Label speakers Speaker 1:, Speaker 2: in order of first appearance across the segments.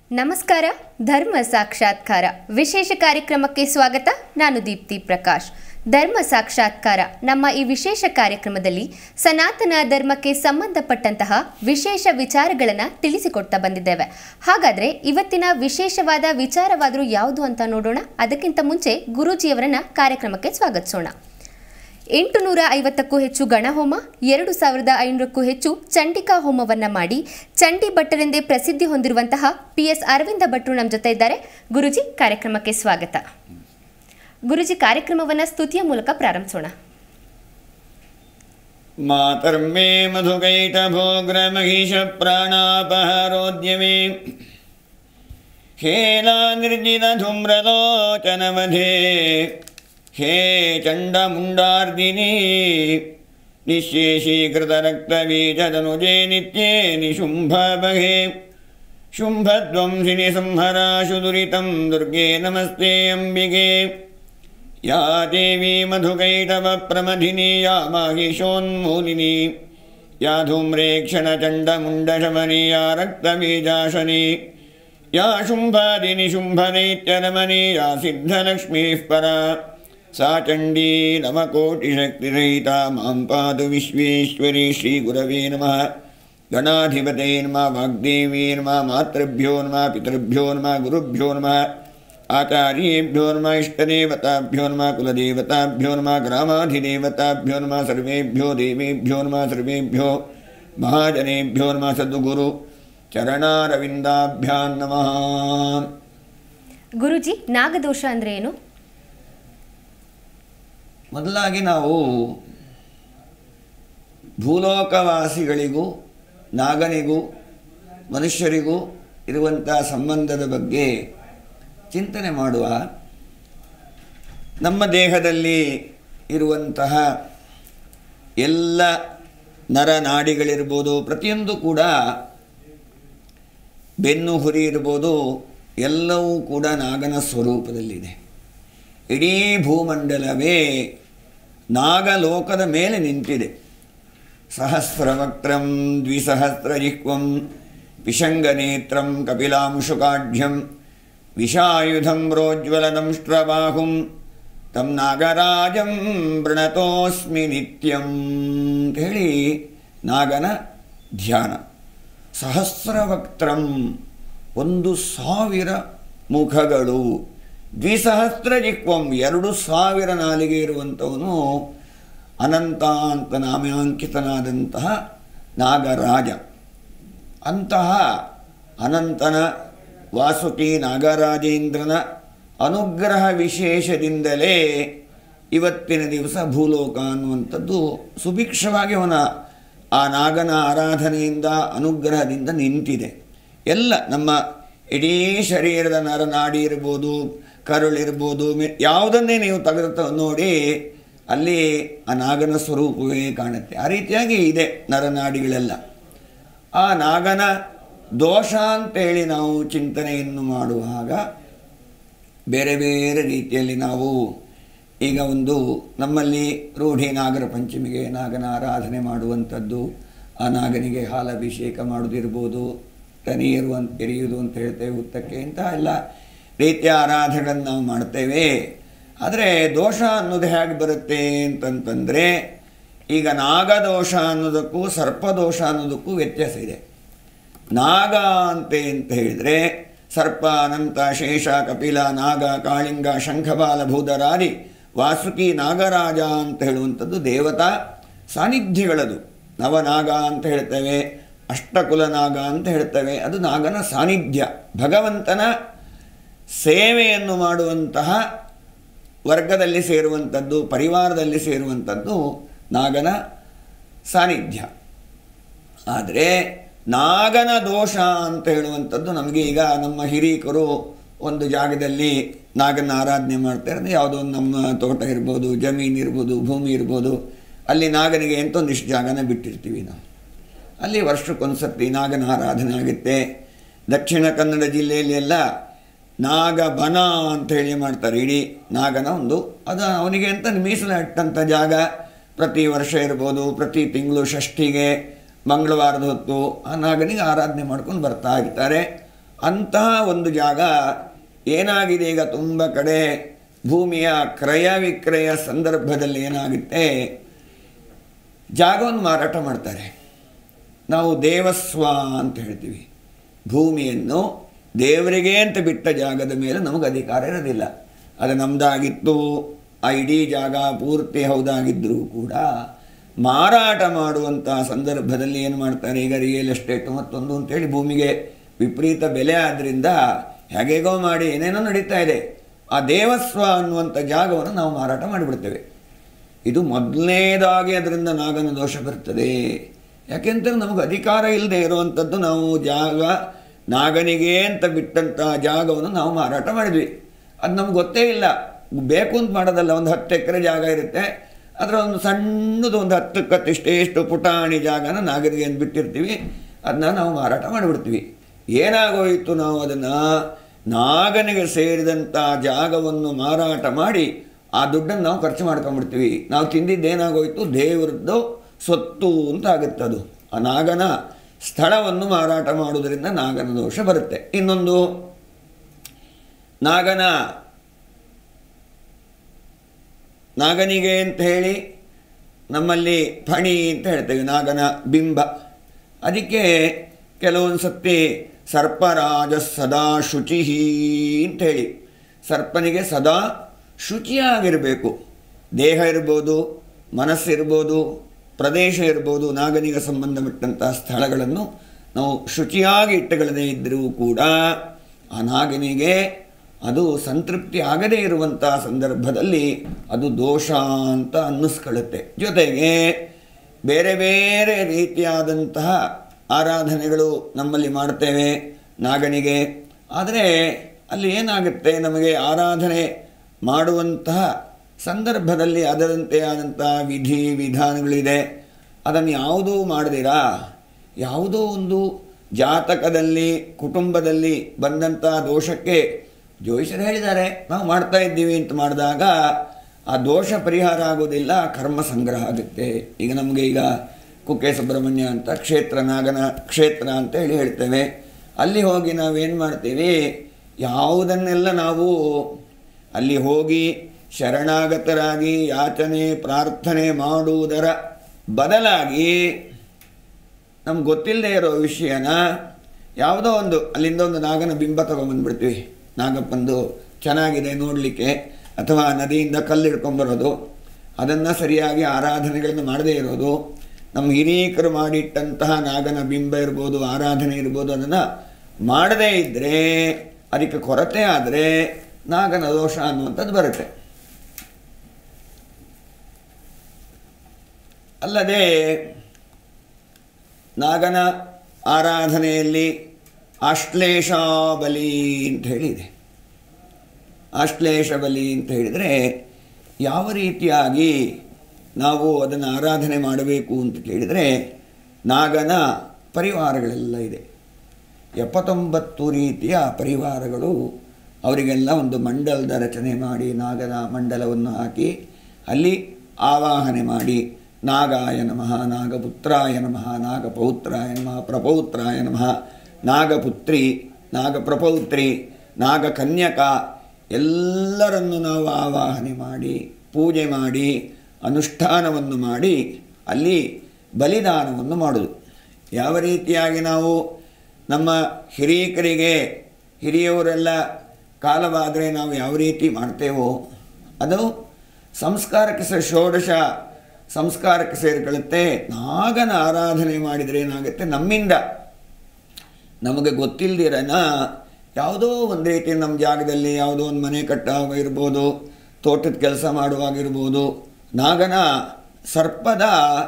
Speaker 1: ನಮಸ್ಕಾರ ಧರ್ಮ ಸಾಕ್ಷಾತ್ಕಾರ ವಿಶೇಷ ಕಾರ್ಯಕ್ರಮಕ್ಕೆ ಸ್ವಾಗತ ನಾನು ದೀಪ್ತಿ ಪ್ರಕಾಶ್ ಧರ್ಮ ಸಾಕ್ಷಾತ್ಕಾರ ನಮ್ಮ ಈ ವಿಶೇಷ ಕಾರ್ಯಕ್ರಮದಲ್ಲಿ ಸನಾತನ ಧರ್ಮಕ್ಕೆ ಸಂಬಂಧಪಟ್ಟಂತಹ ವಿಶೇಷ ವಿಚಾರಗಳನ್ನು ತಿಳಿಸಿಕೊಡ್ತಾ ಬಂದಿದ್ದೇವೆ ಹಾಗಾದರೆ ಇವತ್ತಿನ ವಿಶೇಷವಾದ ವಿಚಾರವಾದರೂ ಯಾವುದು ಅಂತ ನೋಡೋಣ ಅದಕ್ಕಿಂತ ಮುಂಚೆ ಗುರೂಜಿಯವರನ್ನ ಕಾರ್ಯಕ್ರಮಕ್ಕೆ ಸ್ವಾಗತಿಸೋಣ ಎಂಟು ನೂರ ಐವತ್ತಕ್ಕೂ ಹೆಚ್ಚು ಗಣಹೋಮ ಎರಡು ಸಾವಿರದ ಐನೂರಕ್ಕೂ ಹೆಚ್ಚು ಚಂಡಿಕಾ ಹೋಮವನ್ನ ಮಾಡಿ ಚಂಡಿ ಭಟ್ಟರೆಂದೇ ಪ್ರಸಿದ್ಧಿ ಹೊಂದಿರುವಂತಹ ಪಿ ಎಸ್ ಅರವಿಂದ ಭಟ್ರು ನಮ್ಮ ಜೊತೆ ಇದ್ದಾರೆ ಗುರುಜಿ ಕಾರ್ಯಕ್ರಮಕ್ಕೆ ಸ್ವಾಗತ ಗುರುಜಿ ಕಾರ್ಯಕ್ರಮವನ್ನ ಸ್ತುತಿಯ ಮೂಲಕ ಪ್ರಾರಂಭಿಸೋಣ
Speaker 2: ಮಾತರ್ಮೇ ಮಧುಕೈಟಭೋಗ್ರಮಹಿಷಪ್ರಾಣಾಪಹಾರೋದ್ಯಮೇ ಹೇಲಾ ನಿರ್ಜಿತಧೂಮ್ರಲೋಚನವಧೇ ಹೇ ಚಂಡಮುಂಡಾರ್ದಿನಿ ನಿಶೇಷೀಕೃತರಕ್ತಬೀಜದನುಜೇ ನಿತ್ಯೇ ನಿಶುಂಭಬಗೆ ಶುಂಭಧ್ವಂಸಿನಿ ಸಂಹರಾಶು ದುರಿತಂ ದುರ್ಗೆ ನಮಸ್ತೆ ಅಂಬಿಗೆ या देवी मधुकैटवप्रमथिनी या माहिषोन्मूलिनी या धूम्रेक्षणचण्डमुण्डशमनी या रक्तबीजाशनी या शुम्भादिनि शुम्भनैत्यरमणी या सिद्धलक्ष्मीः परा सा चण्डी नवकोटिशक्तिरहिता मां पातु विश्वेश्वरी श्रीगुरवे नमः गणाधिपते नमः वाग्देवी नमः मातृभ्यो नमः पितृभ्यो नमः गुरुभ्यो नमः आचार्येभ्यो नमः इष्टदेवताभ्यो नमः कुलदेवताभ्यो नमः ग्रामाधिदेवताभ्यो नमः सर्वेभ्यो देवेभ्यो नमः सर्वेभ्यो महाजनेभ्यो नमः सद्गुरु चरणारविन्दाभ्यां नमः
Speaker 1: ಗುರುಜಿ ನಾಗದೋಷ ಅಂದ್ರೆ ಏನು
Speaker 2: ಮೊದಲಾಗಿ ನಾವು ಭೂಲೋಕವಾಸಿಗಳಿಗೂ ನಾಗನಿಗೂ ಮನುಷ್ಯರಿಗೂ ಇರುವಂಥ ಸಂಬಂಧದ ಬಗ್ಗೆ ಚಿಂತನೆ ಮಾಡುವ ನಮ್ಮ ದೇಹದಲ್ಲಿ ಇರುವಂತಹ ಎಲ್ಲ ನರನಾಡಿಗಳಿರ್ಬೋದು ಪ್ರತಿಯೊಂದು ಕೂಡ ಬೆನ್ನು ಹುರಿ ಇರ್ಬೋದು ಎಲ್ಲವೂ ಕೂಡ ನಾಗನ ಸ್ವರೂಪದಲ್ಲಿದೆ ಇಡೀ ಭೂಮಂಡಲವೇ ನಾಗಲೋಕದ ಮೇಲೆ ನಿಂತಿದೆ ಸಹಸ್ರವಕ್ತ್ರಂ ದ್ವಿಸಹಸ್ರಜಿಹ್ವಂ ಪಿಶಂಗನೇತ್ರಂ ಕಪಿಲಾಂಶುಕಾಢ್ಯಂ ವಿಷಾಯುಧಂ ರೋಜ್ವಲದಂಷ್ಟ್ರಬಾಹುಂ ತಂ ನಾಗರಾಜಂ ವೃಣತೋಸ್ಮಿ ನಿತ್ಯಂ ಅಂತ ಹೇಳಿ ನಾಗನ ಧ್ಯಾನ ಸಹಸ್ರವಕ್ತ್ರಂ ಒಂದು ಸಾವಿರ ಮುಖಗಳು ದ್ವಿಸಹಸ್ರ ಜಿಕ್ವಂ ಎರಡು ಸಾವಿರ ನಾಲಿಗೆ ಇರುವಂಥವನು ಅನಂತ ಅಂತ ನಾಮಾಂಕಿತನಾದಂತಹ ನಾಗರಾಜ ಅಂತಹ ಅನಂತನ ವಾಸುಕಿ ನಾಗರಾಜೇಂದ್ರನ ಅನುಗ್ರಹ ವಿಶೇಷದಿಂದಲೇ ಇವತ್ತಿನ ದಿವಸ ಭೂಲೋಕ ಅನ್ನುವಂಥದ್ದು ಸುಭಿಕ್ಷವಾಗಿ ಅವನ ಆ ನಾಗನ ಆರಾಧನೆಯಿಂದ ಅನುಗ್ರಹದಿಂದ ನಿಂತಿದೆ ಎಲ್ಲ ನಮ್ಮ ಇಡೀ ಶರೀರದ ನರನಾಡಿ ಇರ್ಬೋದು ಕರುಳಿರ್ಬೋದು ಮೆ ಯಾವುದನ್ನೇ ನೀವು ತೆಗೆದು ನೋಡಿ ಅಲ್ಲಿ ಆ ನಾಗನ ಸ್ವರೂಪವೇ ಕಾಣುತ್ತೆ ಆ ರೀತಿಯಾಗಿ ಇದೆ ನರನಾಡಿಗಳೆಲ್ಲ ಆ ನಾಗನ ದೋಷ ಅಂತೇಳಿ ನಾವು ಚಿಂತನೆಯನ್ನು ಮಾಡುವಾಗ ಬೇರೆ ಬೇರೆ ರೀತಿಯಲ್ಲಿ ನಾವು ಈಗ ಒಂದು ನಮ್ಮಲ್ಲಿ ರೂಢಿ ನಾಗರ ಪಂಚಮಿಗೆ ನಾಗನ ಆರಾಧನೆ ಮಾಡುವಂಥದ್ದು ಆ ನಾಗನಿಗೆ ಹಾಲಾಭಿಷೇಕ ಮಾಡೋದಿರ್ಬೋದು ತನಿ ಇರುವಂತ ಎರಿಯುವುದು ಅಂತ ಹೇಳ್ತೇವೆ ಉತ್ತಕ್ಕೆ ಇಂಥ ಎಲ್ಲ ರೀತಿಯ ಆರಾಧನೆಗಳನ್ನು ನಾವು ಮಾಡ್ತೇವೆ ಆದರೆ ದೋಷ ಅನ್ನೋದು ಹೇಗೆ ಬರುತ್ತೆ ಅಂತಂತಂದರೆ ಈಗ ನಾಗದೋಷ ಅನ್ನೋದಕ್ಕೂ ಸರ್ಪದೋಷ ಅನ್ನೋದಕ್ಕೂ ವ್ಯತ್ಯಾಸ ಇದೆ ನಾಗ ಅಂತೆ ಅಂತ ಹೇಳಿದರೆ ಸರ್ಪ ಅನಂತ ಶೇಷ ಕಪಿಲ ನಾಗ ಕಾಳಿಂಗ ಶಂಖಬಾಲ ಭೂದರಾದಿ ವಾಸುಕಿ ನಾಗರಾಜ ಅಂತ ಹೇಳುವಂಥದ್ದು ದೇವತಾ ಸಾನ್ನಿಧ್ಯಗಳದು ನವನಾಗ ಅಂತ ಹೇಳ್ತೇವೆ ಅಷ್ಟಕುಲನಾಗ ಅಂತ ಹೇಳ್ತೇವೆ ಅದು ನಾಗನ ಸಾನ್ನಿಧ್ಯ ಭಗವಂತನ ಸೇವೆಯನ್ನು ಮಾಡುವಂತಹ ವರ್ಗದಲ್ಲಿ ಸೇರುವಂಥದ್ದು ಪರಿವಾರದಲ್ಲಿ ಸೇರುವಂಥದ್ದು ನಾಗನ ಸಾನ್ನಿಧ್ಯ ಆದರೆ ನಾಗನ ದೋಷ ಅಂತ ಹೇಳುವಂಥದ್ದು ನಮಗೆ ಈಗ ನಮ್ಮ ಹಿರೀಕರು ಒಂದು ಜಾಗದಲ್ಲಿ ನಾಗನ ಆರಾಧನೆ ಮಾಡ್ತಾರೆ ಅಂದರೆ ಯಾವುದೋ ಒಂದು ನಮ್ಮ ತೋಟ ಇರ್ಬೋದು ಜಮೀನು ಇರ್ಬೋದು ಭೂಮಿ ಇರ್ಬೋದು ಅಲ್ಲಿ ನಾಗನಿಗೆ ಅಂತ ಒಂದಿಷ್ಟು ಜಾಗನ ಬಿಟ್ಟಿರ್ತೀವಿ ನಾವು ಅಲ್ಲಿ ವರ್ಷಕ್ಕೊಂದ್ಸರ್ತಿ ನಾಗನ ಆರಾಧನೆ ಆಗುತ್ತೆ ದಕ್ಷಿಣ ಕನ್ನಡ ಜಿಲ್ಲೆಯಲ್ಲಿ ಎಲ್ಲ ನಾಗಬನ ಅಂತ ಹೇಳಿ ಮಾಡ್ತಾರೆ ಇಡೀ ನಾಗನ ಒಂದು ಅದು ಅವನಿಗೆ ಅಂತ ಮೀಸಲಾಟ್ಟಂಥ ಜಾಗ ಪ್ರತಿ ವರ್ಷ ಇರ್ಬೋದು ಪ್ರತಿ ತಿಂಗಳು ಷಷ್ಠಿಗೆ ಮಂಗಳವಾರದ ಹೊತ್ತು ಆ ನಾಗನಿಗೆ ಆರಾಧನೆ ಮಾಡ್ಕೊಂಡು ಬರ್ತಾ ಇರ್ತಾರೆ ಅಂತಹ ಒಂದು ಜಾಗ ಏನಾಗಿದೆ ಈಗ ತುಂಬ ಕಡೆ ಭೂಮಿಯ ಕ್ರಯ ವಿಕ್ರಯ ಸಂದರ್ಭದಲ್ಲಿ ಏನಾಗುತ್ತೆ ಜಾಗವನ್ನು ಮಾರಾಟ ಮಾಡ್ತಾರೆ ನಾವು ದೇವಸ್ವ ಅಂತ ಹೇಳ್ತೀವಿ ಭೂಮಿಯನ್ನು ದೇವರಿಗೆ ಅಂತ ಬಿಟ್ಟ ಜಾಗದ ಮೇಲೆ ನಮಗೆ ಅಧಿಕಾರ ಇರೋದಿಲ್ಲ ಅದು ನಮ್ಮದಾಗಿತ್ತು ಆ ಇಡೀ ಜಾಗ ಪೂರ್ತಿ ಹೌದಾಗಿದ್ದರೂ ಕೂಡ ಮಾರಾಟ ಮಾಡುವಂಥ ಸಂದರ್ಭದಲ್ಲಿ ಏನು ಮಾಡ್ತಾರೆ ಈಗ ರಿಯಲ್ ಎಸ್ಟೇಟು ಮತ್ತೊಂದು ಅಂತೇಳಿ ಭೂಮಿಗೆ ವಿಪರೀತ ಬೆಲೆ ಆದ್ದರಿಂದ ಹೇಗೇಗೋ ಮಾಡಿ ಏನೇನೋ ನಡೀತಾ ಇದೆ ಆ ದೇವಸ್ವ ಅನ್ನುವಂಥ ಜಾಗವನ್ನು ನಾವು ಮಾರಾಟ ಮಾಡಿಬಿಡ್ತೇವೆ ಇದು ಮೊದಲನೇದಾಗಿ ಅದರಿಂದ ನಾಗನ ದೋಷ ಬರ್ತದೆ ಯಾಕೆಂತಂದ್ರೆ ನಮಗೆ ಅಧಿಕಾರ ಇಲ್ಲದೆ ಇರುವಂಥದ್ದು ನಾವು ಜಾಗ ನಾಗನಿಗೆ ಅಂತ ಬಿಟ್ಟಂಥ ಜಾಗವನ್ನು ನಾವು ಮಾರಾಟ ಮಾಡಿದ್ವಿ ಅದು ನಮ್ಗೆ ಗೊತ್ತೇ ಇಲ್ಲ ಬೇಕು ಅಂತ ಮಾಡೋದಲ್ಲ ಒಂದು ಹತ್ತು ಎಕರೆ ಜಾಗ ಇರುತ್ತೆ ಅದರ ಒಂದು ಸಣ್ಣದು ಒಂದು ಹತ್ತು ಕತ್ತಿಷ್ಟೇ ಎಷ್ಟು ಪುಟಾಣಿ ಜಾಗನ ನಾಗನಿಗೆ ಅಂತ ಬಿಟ್ಟಿರ್ತೀವಿ ಅದನ್ನ ನಾವು ಮಾರಾಟ ಮಾಡಿಬಿಡ್ತೀವಿ ಏನಾಗೋಯಿತು ನಾವು ಅದನ್ನು ನಾಗನಿಗೆ ಸೇರಿದಂಥ ಜಾಗವನ್ನು ಮಾರಾಟ ಮಾಡಿ ಆ ದುಡ್ಡನ್ನು ನಾವು ಖರ್ಚು ಮಾಡ್ಕೊಂಡ್ಬಿಡ್ತೀವಿ ನಾವು ತಿಂದಿದ್ದೇನಾಗೋಯ್ತು ದೇವರದ್ದು ಸೊತ್ತು ಅಂತ ಆಗುತ್ತೆ ಅದು ಆ ನಾಗನ ಸ್ಥಳವನ್ನು ಮಾರಾಟ ಮಾಡುವುದರಿಂದ ನಾಗನ ದೋಷ ಬರುತ್ತೆ ಇನ್ನೊಂದು ನಾಗನ ನಾಗನಿಗೆ ಅಂತ ಹೇಳಿ ನಮ್ಮಲ್ಲಿ ಫಣಿ ಅಂತ ಹೇಳ್ತೇವೆ ನಾಗನ ಬಿಂಬ ಅದಕ್ಕೆ ಕೆಲವೊಂದು ಸತಿ ಸರ್ಪರಾಜ ಸದಾ ಶುಚಿ ಅಂತ ಹೇಳಿ ಸರ್ಪನಿಗೆ ಸದಾ ಶುಚಿಯಾಗಿರಬೇಕು ದೇಹ ಇರ್ಬೋದು ಮನಸ್ಸಿರ್ಬೋದು ಪ್ರದೇಶ ಇರ್ಬೋದು ನಾಗನಿಗೆ ಸಂಬಂಧಪಟ್ಟಂಥ ಸ್ಥಳಗಳನ್ನು ನಾವು ಶುಚಿಯಾಗಿ ಇಟ್ಟುಕೊಳ್ಳದೇ ಇದ್ದರೂ ಕೂಡ ಆ ನಾಗನಿಗೆ ಅದು ಸಂತೃಪ್ತಿ ಆಗದೇ ಇರುವಂಥ ಸಂದರ್ಭದಲ್ಲಿ ಅದು ದೋಷ ಅಂತ ಅನ್ನಿಸ್ಕೊಳ್ಳುತ್ತೆ ಜೊತೆಗೆ ಬೇರೆ ಬೇರೆ ರೀತಿಯಾದಂತಹ ಆರಾಧನೆಗಳು ನಮ್ಮಲ್ಲಿ ಮಾಡ್ತೇವೆ ನಾಗನಿಗೆ ಆದರೆ ಅಲ್ಲಿ ಏನಾಗುತ್ತೆ ನಮಗೆ ಆರಾಧನೆ ಮಾಡುವಂತಹ ಸಂದರ್ಭದಲ್ಲಿ ಅದರಂತೆ ಆದಂತಹ ವಿಧಿ ವಿಧಾನಗಳಿದೆ ಅದನ್ನು ಯಾವುದೂ ಮಾಡದಿರಾ ಯಾವುದೋ ಒಂದು ಜಾತಕದಲ್ಲಿ ಕುಟುಂಬದಲ್ಲಿ ಬಂದಂಥ ದೋಷಕ್ಕೆ ಜೋಯಿಸರು ಹೇಳಿದ್ದಾರೆ ನಾವು ಮಾಡ್ತಾ ಇದ್ದೀವಿ ಅಂತ ಮಾಡಿದಾಗ ಆ ದೋಷ ಪರಿಹಾರ ಆಗೋದಿಲ್ಲ ಕರ್ಮ ಸಂಗ್ರಹ ಆಗುತ್ತೆ ಈಗ ನಮಗೆ ಈಗ ಕುಕ್ಕೆ ಸುಬ್ರಹ್ಮಣ್ಯ ಅಂತ ಕ್ಷೇತ್ರ ನಾಗನ ಕ್ಷೇತ್ರ ಅಂತ ಹೇಳಿ ಹೇಳ್ತೇವೆ ಅಲ್ಲಿ ಹೋಗಿ ನಾವೇನು ಮಾಡ್ತೀವಿ ಯಾವುದನ್ನೆಲ್ಲ ನಾವು ಅಲ್ಲಿ ಹೋಗಿ ಶರಣಾಗತರಾಗಿ ಯಾಚನೆ ಪ್ರಾರ್ಥನೆ ಮಾಡುವುದರ ಬದಲಾಗಿ ನಮ್ಗೆ ಗೊತ್ತಿಲ್ಲದೆ ಇರೋ ವಿಷಯನ ಯಾವುದೋ ಒಂದು ಅಲ್ಲಿಂದ ಒಂದು ನಾಗನ ಬಿಂಬ ತೊಗೊಂಬಂದ್ಬಿಡ್ತೀವಿ ನಾಗಪ್ಪಂದು ಚೆನ್ನಾಗಿದೆ ನೋಡಲಿಕ್ಕೆ ಅಥವಾ ನದಿಯಿಂದ ಕಲ್ಲು ಹಿಡ್ಕೊಂಬರೋದು ಅದನ್ನು ಸರಿಯಾಗಿ ಆರಾಧನೆಗಳನ್ನು ಮಾಡದೇ ಇರೋದು ನಮ್ಮ ಹಿರೀಕರು ಮಾಡಿಟ್ಟಂತಹ ನಾಗನ ಬಿಂಬ ಇರ್ಬೋದು ಆರಾಧನೆ ಇರ್ಬೋದು ಅದನ್ನು ಮಾಡದೇ ಇದ್ದರೆ ಅದಕ್ಕೆ ಕೊರತೆ ಆದರೆ ನಾಗನ ದೋಷ ಅನ್ನುವಂಥದ್ದು ಬರುತ್ತೆ ಅಲ್ಲದೆ ನಾಗನ ಆರಾಧನೆಯಲ್ಲಿ ಆಶ್ಲೇಷ ಬಲಿ ಅಂತ ಹೇಳಿದೆ ಆಶ್ಲೇಷ ಬಲಿ ಅಂತ ಹೇಳಿದರೆ ಯಾವ ರೀತಿಯಾಗಿ ನಾವು ಅದನ್ನು ಆರಾಧನೆ ಮಾಡಬೇಕು ಅಂತ ಕೇಳಿದರೆ ನಾಗನ ಪರಿವಾರಗಳೆಲ್ಲ ಇದೆ ಎಪ್ಪತ್ತೊಂಬತ್ತು ರೀತಿಯ ಪರಿವಾರಗಳು ಅವರಿಗೆಲ್ಲ ಒಂದು ಮಂಡಲದ ರಚನೆ ಮಾಡಿ ನಾಗನ ಮಂಡಲವನ್ನು ಹಾಕಿ ಅಲ್ಲಿ ಆವಾಹನೆ ಮಾಡಿ ನಾಗಾಯ ನಮಃ ನಾಗಪುತ್ರಾಯ ನಮಃ ನಾಗಪೌತ್ರಾಯ ನಮಃ ಪ್ರಪೌತ್ರಾಯ ನಮಃ ನಾಗಪುತ್ರಿ ನಾಗಪ್ರಪೌತ್ರಿ ನಾಗಕನ್ಯಕ ಎಲ್ಲರನ್ನು ನಾವು ಆವಾಹನೆ ಮಾಡಿ ಪೂಜೆ ಮಾಡಿ ಅನುಷ್ಠಾನವನ್ನು ಮಾಡಿ ಅಲ್ಲಿ ಬಲಿದಾನವನ್ನು ಮಾಡೋದು ಯಾವ ರೀತಿಯಾಗಿ ನಾವು ನಮ್ಮ ಹಿರೀಕರಿಗೆ ಹಿರಿಯವರೆಲ್ಲ ಕಾಲವಾದರೆ ನಾವು ಯಾವ ರೀತಿ ಮಾಡ್ತೇವೋ ಅದು ಸಂಸ್ಕಾರಕ್ಕೆ ಸ ಷೋಡಶ ಸಂಸ್ಕಾರಕ್ಕೆ ಸೇರಿಕೊಳ್ಳುತ್ತೆ ನಾಗನ ಆರಾಧನೆ ಮಾಡಿದರೆ ಏನಾಗುತ್ತೆ ನಮ್ಮಿಂದ ನಮಗೆ ಗೊತ್ತಿಲ್ಲದಿರನ ಯಾವುದೋ ಒಂದು ರೀತಿ ನಮ್ಮ ಜಾಗದಲ್ಲಿ ಯಾವುದೋ ಒಂದು ಮನೆ ಕಟ್ಟಾಗ ಇರ್ಬೋದು ತೋಟದ ಕೆಲಸ ಮಾಡುವಾಗಿರ್ಬೋದು ನಾಗನ ಸರ್ಪದ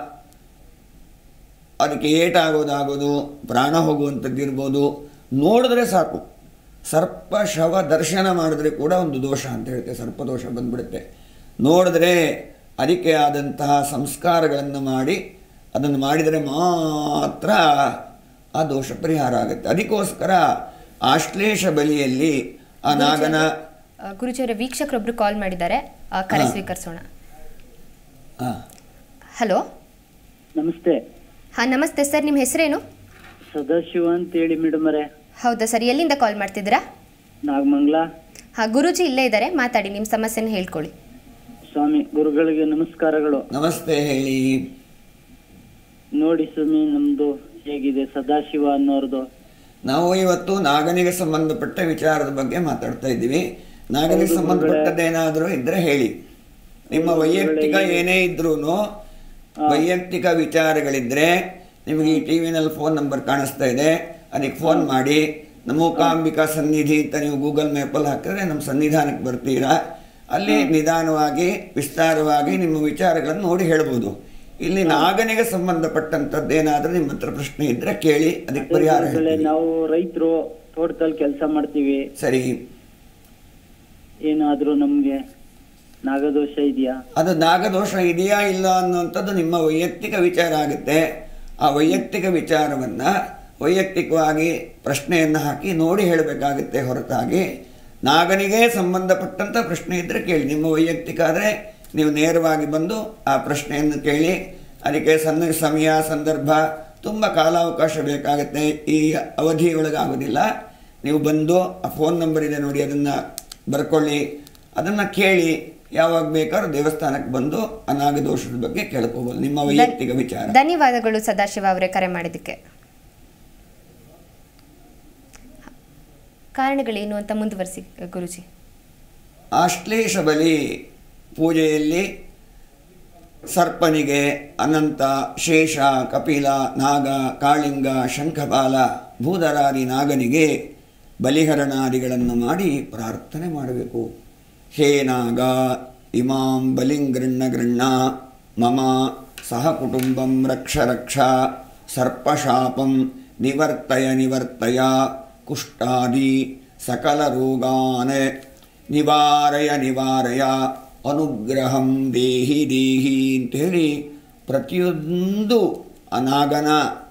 Speaker 2: ಅದಕ್ಕೆ ಏಟಾಗೋದಾಗೋದು ಪ್ರಾಣ ಹೋಗುವಂಥದ್ದು ಇರ್ಬೋದು ನೋಡಿದ್ರೆ ಸಾಕು ಸರ್ಪ ಶವ ದರ್ಶನ ಮಾಡಿದ್ರೆ ಕೂಡ ಒಂದು ದೋಷ ಅಂತ ಹೇಳ್ತೆ ಸರ್ಪದೋಷ ಬಂದ್ಬಿಡುತ್ತೆ ನೋಡಿದ್ರೆ ಅದಕ್ಕೆ ಆದಂತಹ ಸಂಸ್ಕಾರಗಳನ್ನು ಮಾಡಿ ಅದನ್ನು ಮಾಡಿದರೆ ಮಾತ್ರ ಆ ದೋಷ ಪರಿಹಾರ ಆಗುತ್ತೆ ಅದಕ್ಕೋಸ್ಕರ ಆಶ್ಲೇಷ ಬಲಿಯಲ್ಲಿ ಆ ನಾಗನ
Speaker 1: ಆ, ಗುರುಜಿಯವರ ವೀಕ್ಷಕರೊಬ್ರು ಕಾಲ್ ಮಾಡಿದ್ದಾರೆ ಆ, ಕರೆ ಸ್ವೀಕರಿಸೋಣ
Speaker 2: ಆ,
Speaker 1: ಹಲೋ
Speaker 3: ನಮಸ್ತೆ
Speaker 1: ಹಾಂ ನಮಸ್ತೆ ಸರ್ ನಿಮ್ಮ ಹೆಸರೇನು
Speaker 3: ಸದಾಶಿವ ಅಂತೇಳಿ ಮೇಡಮರೇ
Speaker 1: ಹೌದಾ ಸರ್ ಎಲ್ಲಿಂದ ಕಾಲ್ ಮಾಡ್ತಿದ್ದೀರಾ
Speaker 3: ನಾಗಮಂಗಲ
Speaker 1: ಹಾಂ ಗುರೂಜಿ ಇಲ್ಲೇ ಇದ್ದಾರೆ ಮಾತಾಡಿ ನಿಮ್ಮ ಸಮಸ್ಯೆನ ಹೇಳ್ಕೊಳ್ಳಿ
Speaker 3: ಸ್ವಾಮಿ ಗುರುಗಳಿಗೆ ನಮಸ್ಕಾರಗಳು
Speaker 2: ನಮಸ್ತೆ ಹೇಳಿ
Speaker 3: ನೋಡಿ ಸ್ವಾಮಿ ನಮ್ದು ಹೇಗಿದೆ ಸದಾಶಿವ ಅನ್ನೋರ್ದು
Speaker 2: ನಾವು ಇವತ್ತು ನಾಗನಿಗೆ ಸಂಬಂಧಪಟ್ಟ ವಿಚಾರದ ಬಗ್ಗೆ ಮಾತಾಡ್ತಾ ಇದ್ದೀವಿ ನಾಗನಿಗೆ ಸಂಬಂಧಪಟ್ಟದ್ದೇನಾದರೂ ಇದ್ರೆ ಹೇಳಿ ನಿಮ್ಮ ವೈಯಕ್ತಿಕ ಏನೇ ಇದ್ರೂ ವೈಯಕ್ತಿಕ ವಿಚಾರಗಳಿದ್ರೆ ನಿಮಗೆ ಈ ಟಿ ವಿನಲ್ಲಿ ಫೋನ್ ನಂಬರ್ ಕಾಣಿಸ್ತಾ ಇದೆ ಅದಕ್ಕೆ ಫೋನ್ ಮಾಡಿ ನಮ್ಮ ಮೂಕಾಂಬಿಕಾ ಸನ್ನಿಧಿ ಅಂತ ನೀವು ಗೂಗಲ್ ಮ್ಯಾಪಲ್ಲಿ ಹಾಕಿದ್ರೆ ನಮ್ಮ ಸನ್ನಿಧಾನಕ್ಕೆ ಬರ್ತೀರಾ ಅಲ್ಲಿ ನಿಧಾನವಾಗಿ ವಿಸ್ತಾರವಾಗಿ ನಿಮ್ಮ ವಿಚಾರಗಳನ್ನು ನೋಡಿ ಹೇಳ್ಬೋದು ಇಲ್ಲಿ ನಾಗನಿಗೆ ಸಂಬಂಧಪಟ್ಟಂಥದ್ದೇನಾದ್ರೂ ನಿಮ್ಮ ಹತ್ರ ಪ್ರಶ್ನೆ ಇದ್ರೆ ಕೇಳಿ ಅದಕ್ಕೆ ಪರಿಹಾರ
Speaker 3: ಗುರುಗಳೇ,
Speaker 2: ಹೇಳ್ತೀನಿ.
Speaker 3: ನಾವು ರೈತರು ತೋಟದಲ್ಲಿ ಕೆಲಸ ಮಾಡ್ತೀವಿ
Speaker 2: ಸರಿ
Speaker 3: ಏನಾದ್ರೂ ನಮ್ಗೆ ನಾಗದೋಷ ಇದೆಯಾ
Speaker 2: ಅದು ನಾಗದೋಷ ಇದೆಯಾ ಇಲ್ಲ ಅನ್ನುವಂಥದ್ದು ನಿಮ್ಮ ವೈಯಕ್ತಿಕ ವಿಚಾರ ಆಗುತ್ತೆ ಆ ವೈಯಕ್ತಿಕ ವಿಚಾರವನ್ನು ವೈಯಕ್ತಿಕವಾಗಿ ಪ್ರಶ್ನೆಯನ್ನು ಹಾಕಿ ನೋಡಿ ಹೇಳಬೇಕಾಗುತ್ತೆ ಹೊರತಾಗಿ ನಾಗನಿಗೆ ಸಂಬಂಧಪಟ್ಟಂಥ ಪ್ರಶ್ನೆ ಇದ್ದರೆ ಕೇಳಿ ನಿಮ್ಮ ವೈಯಕ್ತಿಕ ಆದರೆ ನೀವು ನೇರವಾಗಿ ಬಂದು ಆ ಪ್ರಶ್ನೆಯನ್ನು ಕೇಳಿ ಅದಕ್ಕೆ ಸಣ್ಣ ಸಮಯ ಸಂದರ್ಭ ತುಂಬ ಕಾಲಾವಕಾಶ ಬೇಕಾಗುತ್ತೆ ಈ ಅವಧಿಯೊಳಗೆ ಆಗೋದಿಲ್ಲ ನೀವು ಬಂದು ಆ ಫೋನ್ ನಂಬರ್ ಇದೆ ನೋಡಿ ಅದನ್ನು ಬರ್ಕೊಳ್ಳಿ ಅದನ್ನು ಕೇಳಿ ಯಾವಾಗ ಬೇಕಾದ್ರೂ ದೇವಸ್ಥಾನಕ್ಕೆ ಬಂದು ಅನಾಗದೋಷದ ಬಗ್ಗೆ ಕೇಳ್ಕೋಬೋದು ನಿಮ್ಮ ವೈಯಕ್ತಿಕ ವಿಚಾರ
Speaker 1: ಧನ್ಯವಾದಗಳು ಸದಾಶಿವ ಅವರೇ ಕರೆ ಮಾಡಿದ್ದಕ್ಕೆ ಕಾರಣಗಳೇನು ಅಂತ ಮುಂದುವರಿಸಿ ಗುರುಜಿ
Speaker 2: ಆಶ್ಲೇಷ ಬಲಿ ಪೂಜೆಯಲ್ಲಿ ಸರ್ಪನಿಗೆ ಅನಂತ ಶೇಷ ಕಪಿಲ ನಾಗ ಕಾಳಿಂಗ ಶಂಖಪಾಲ ಭೂಧರಾದಿ ನಾಗನಿಗೆ ಬಲಿಹರಣಾದಿಗಳನ್ನು ಮಾಡಿ ಪ್ರಾರ್ಥನೆ ಮಾಡಬೇಕು ಹೇ ನಾಗ ಇಮಾಂ ಬಲಿಂ ಗೃಣ್ಣ ಗೃಣ್ಣ ಮಮ ಸಹ ಕುಟುಂಬಂ ರಕ್ಷ ರಕ್ಷ ಸರ್ಪಶಾಪಂ ನಿವರ್ತಯ ನಿವರ್ತಯ ಕುಷ್ಟಾದಿ ಸಕಲ ರೋಗಾನ್ ನಿವಾರಯ ನಿವಾರಯ ಅನುಗ್ರಹಂ ದೇಹಿ ದೇಹಿ ಅಂತೇಳಿ ಪ್ರತಿಯೊಂದು ಅನಾಗನ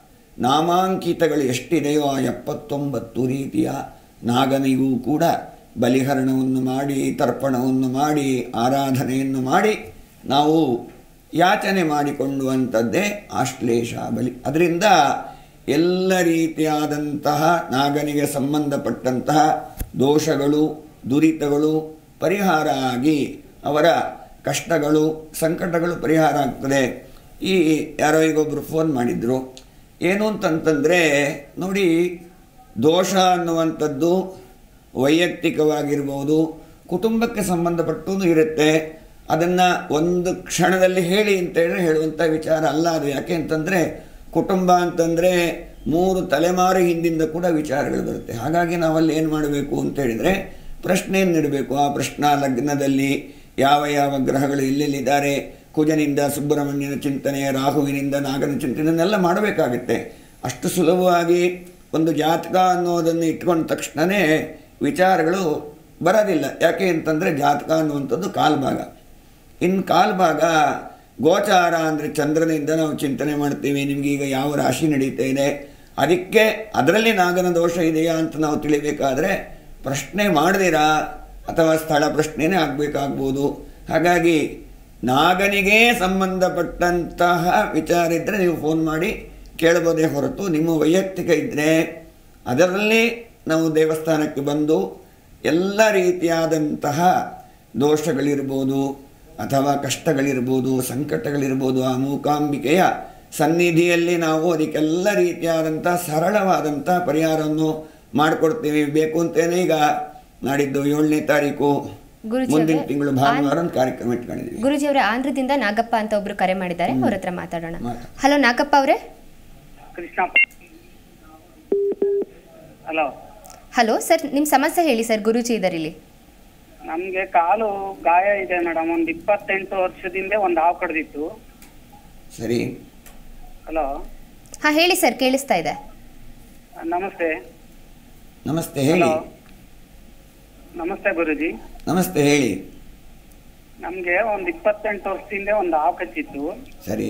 Speaker 2: ನಾಮಾಂಕಿತಗಳು ಎಷ್ಟಿದೆಯೋ ಆ ಎಪ್ಪತ್ತೊಂಬತ್ತು ರೀತಿಯ ನಾಗನಿಗೂ ಕೂಡ ಬಲಿಹರಣವನ್ನು ಮಾಡಿ ತರ್ಪಣವನ್ನು ಮಾಡಿ ಆರಾಧನೆಯನ್ನು ಮಾಡಿ ನಾವು ಯಾಚನೆ ಮಾಡಿಕೊಳ್ಳುವಂಥದ್ದೇ ಆಶ್ಲೇಷ ಬಲಿ ಅದರಿಂದ ಎಲ್ಲ ರೀತಿಯಾದಂತಹ ನಾಗನಿಗೆ ಸಂಬಂಧಪಟ್ಟಂತಹ ದೋಷಗಳು ದುರಿತಗಳು ಪರಿಹಾರ ಆಗಿ ಅವರ ಕಷ್ಟಗಳು ಸಂಕಟಗಳು ಪರಿಹಾರ ಆಗ್ತದೆ ಈ ಯಾರೋ ಈಗೊಬ್ಬರು ಫೋನ್ ಮಾಡಿದರು ಏನು ಅಂತಂತಂದರೆ ನೋಡಿ ದೋಷ ಅನ್ನುವಂಥದ್ದು ವೈಯಕ್ತಿಕವಾಗಿರ್ಬೋದು ಕುಟುಂಬಕ್ಕೆ ಸಂಬಂಧಪಟ್ಟೂ ಇರುತ್ತೆ ಅದನ್ನು ಒಂದು ಕ್ಷಣದಲ್ಲಿ ಹೇಳಿ ಅಂತ ಹೇಳಿದ್ರೆ ಹೇಳುವಂಥ ವಿಚಾರ ಅಲ್ಲ ಅದು ಯಾಕೆ ಅಂತಂದರೆ ಕುಟುಂಬ ಅಂತಂದರೆ ಮೂರು ತಲೆಮಾರು ಹಿಂದಿಂದ ಕೂಡ ವಿಚಾರಗಳು ಬರುತ್ತೆ ಹಾಗಾಗಿ ನಾವಲ್ಲಿ ಏನು ಮಾಡಬೇಕು ಅಂತ ಹೇಳಿದರೆ ಪ್ರಶ್ನೆಯನ್ನು ಇಡಬೇಕು ಆ ಪ್ರಶ್ನಾ ಲಗ್ನದಲ್ಲಿ ಯಾವ ಯಾವ ಗ್ರಹಗಳು ಎಲ್ಲೆಲ್ಲಿದ್ದಾರೆ ಕುಜನಿಂದ ಸುಬ್ರಹ್ಮಣ್ಯನ ಚಿಂತನೆ ರಾಹುವಿನಿಂದ ನಾಗನ ಚಿಂತನೆ ಇದನ್ನೆಲ್ಲ ಮಾಡಬೇಕಾಗುತ್ತೆ ಅಷ್ಟು ಸುಲಭವಾಗಿ ಒಂದು ಜಾತಕ ಅನ್ನೋದನ್ನು ಇಟ್ಕೊಂಡ ತಕ್ಷಣವೇ ವಿಚಾರಗಳು ಬರೋದಿಲ್ಲ ಯಾಕೆ ಅಂತಂದರೆ ಜಾತಕ ಅನ್ನುವಂಥದ್ದು ಕಾಲ್ಭಾಗ ಇನ್ನು ಕಾಲ್ಭಾಗ ಗೋಚಾರ ಅಂದರೆ ಚಂದ್ರನಿಂದ ನಾವು ಚಿಂತನೆ ಮಾಡ್ತೀವಿ ನಿಮಗೀಗ ಯಾವ ರಾಶಿ ನಡೀತಾ ಇದೆ ಅದಕ್ಕೆ ಅದರಲ್ಲಿ ನಾಗನ ದೋಷ ಇದೆಯಾ ಅಂತ ನಾವು ತಿಳಿಬೇಕಾದ್ರೆ ಪ್ರಶ್ನೆ ಮಾಡದಿರಾ ಅಥವಾ ಸ್ಥಳ ಪ್ರಶ್ನೆನೇ ಆಗಬೇಕಾಗ್ಬೋದು ಹಾಗಾಗಿ ನಾಗನಿಗೆ ಸಂಬಂಧಪಟ್ಟಂತಹ ವಿಚಾರ ಇದ್ದರೆ ನೀವು ಫೋನ್ ಮಾಡಿ ಕೇಳಬಹುದೇ ಹೊರತು ನಿಮ್ಮ ವೈಯಕ್ತಿಕ ಇದ್ದರೆ ಅದರಲ್ಲಿ ನಾವು ದೇವಸ್ಥಾನಕ್ಕೆ ಬಂದು ಎಲ್ಲ ರೀತಿಯಾದಂತಹ ದೋಷಗಳಿರ್ಬೋದು ಅಥವಾ ಕಷ್ಟಗಳಿರ್ಬೋದು ಸಂಕಟಗಳಿರ್ಬೋದು ಆ ಮೂಕಾಂಬಿಕೆಯ ಸನ್ನಿಧಿಯಲ್ಲಿ ನಾವು ಅದಕ್ಕೆಲ್ಲ ರೀತಿಯಾದಂಥ ಸರಳವಾದಂಥ ಪರಿಹಾರವನ್ನು ಮಾಡಿಕೊಡ್ತೀವಿ ಬೇಕು ಅಂತಲೇ ಈಗ ನಾಡಿದ್ದು ಏಳನೇ ತಾರೀಕು
Speaker 1: ಗುರುಜಿ
Speaker 2: ಮುಂದಿನ
Speaker 1: ಅವರೇ,
Speaker 2: ತಿಂಗಳು ಭಾನುವಾರ ಒಂದು ಕಾರ್ಯಕ್ರಮ ಇಟ್ಕೊಂಡಿದ್ದೀವಿ
Speaker 1: ಗುರುಜಿ ಅವರೇ ಆಂಧ್ರದಿಂದ ನಾಗಪ್ಪ ಅಂತ ಒಬ್ರು ಕರೆ ಮಾಡಿದ್ದಾರೆ ಅವ್ರ ಹತ್ರ ಮಾತಾಡೋಣ
Speaker 2: ಮಾತಾಡಿ.
Speaker 1: ಹಲೋ ನಾಗಪ್ಪ ಅವರೇ
Speaker 3: ಕೃಷ್ಣ ಹಲೋ
Speaker 1: ಹಲೋ ಸರ್ ನಿಮ್ಮ ಸಮಸ್ಯೆ ಹೇಳಿ ಸರ್ ಗುರೂಜಿ ಇದ್ದಾರೆ ಇಲ್ಲಿ
Speaker 3: ನಮ್ಗೆ ಕಾಲು ಗಾಯ ಇದೆ ಮೇಡಮ್ ಒಂದ್ ಇಪ್ಪತ್ತೆಂಟು ವರ್ಷದಿಂದ ಒಂದ್ ಹಾವು ಕಡ್ದಿತ್ತು
Speaker 2: ಸರಿ
Speaker 3: ಹಲೋ
Speaker 1: ಹಾಂ ಹೇಳಿ ಸರ್ ಕೇಳಿಸ್ತಾ ಇದೆ
Speaker 3: ನಮಸ್ತೆ
Speaker 2: ನಮಸ್ತೆ ಹೇಳಿ
Speaker 3: ಹಲೋ ನಮಸ್ತೆ ಗುರುಜಿ
Speaker 2: ನಮಸ್ತೆ ಹೇಳಿ
Speaker 3: ನಮ್ಗೆ ಒಂದ್ ಇಪ್ಪತ್ತೆಂಟು ವರ್ಷದಿಂದ ಒಂದು ಹಾವು ಕಚ್ಚಿತ್ತು
Speaker 2: ಸರಿ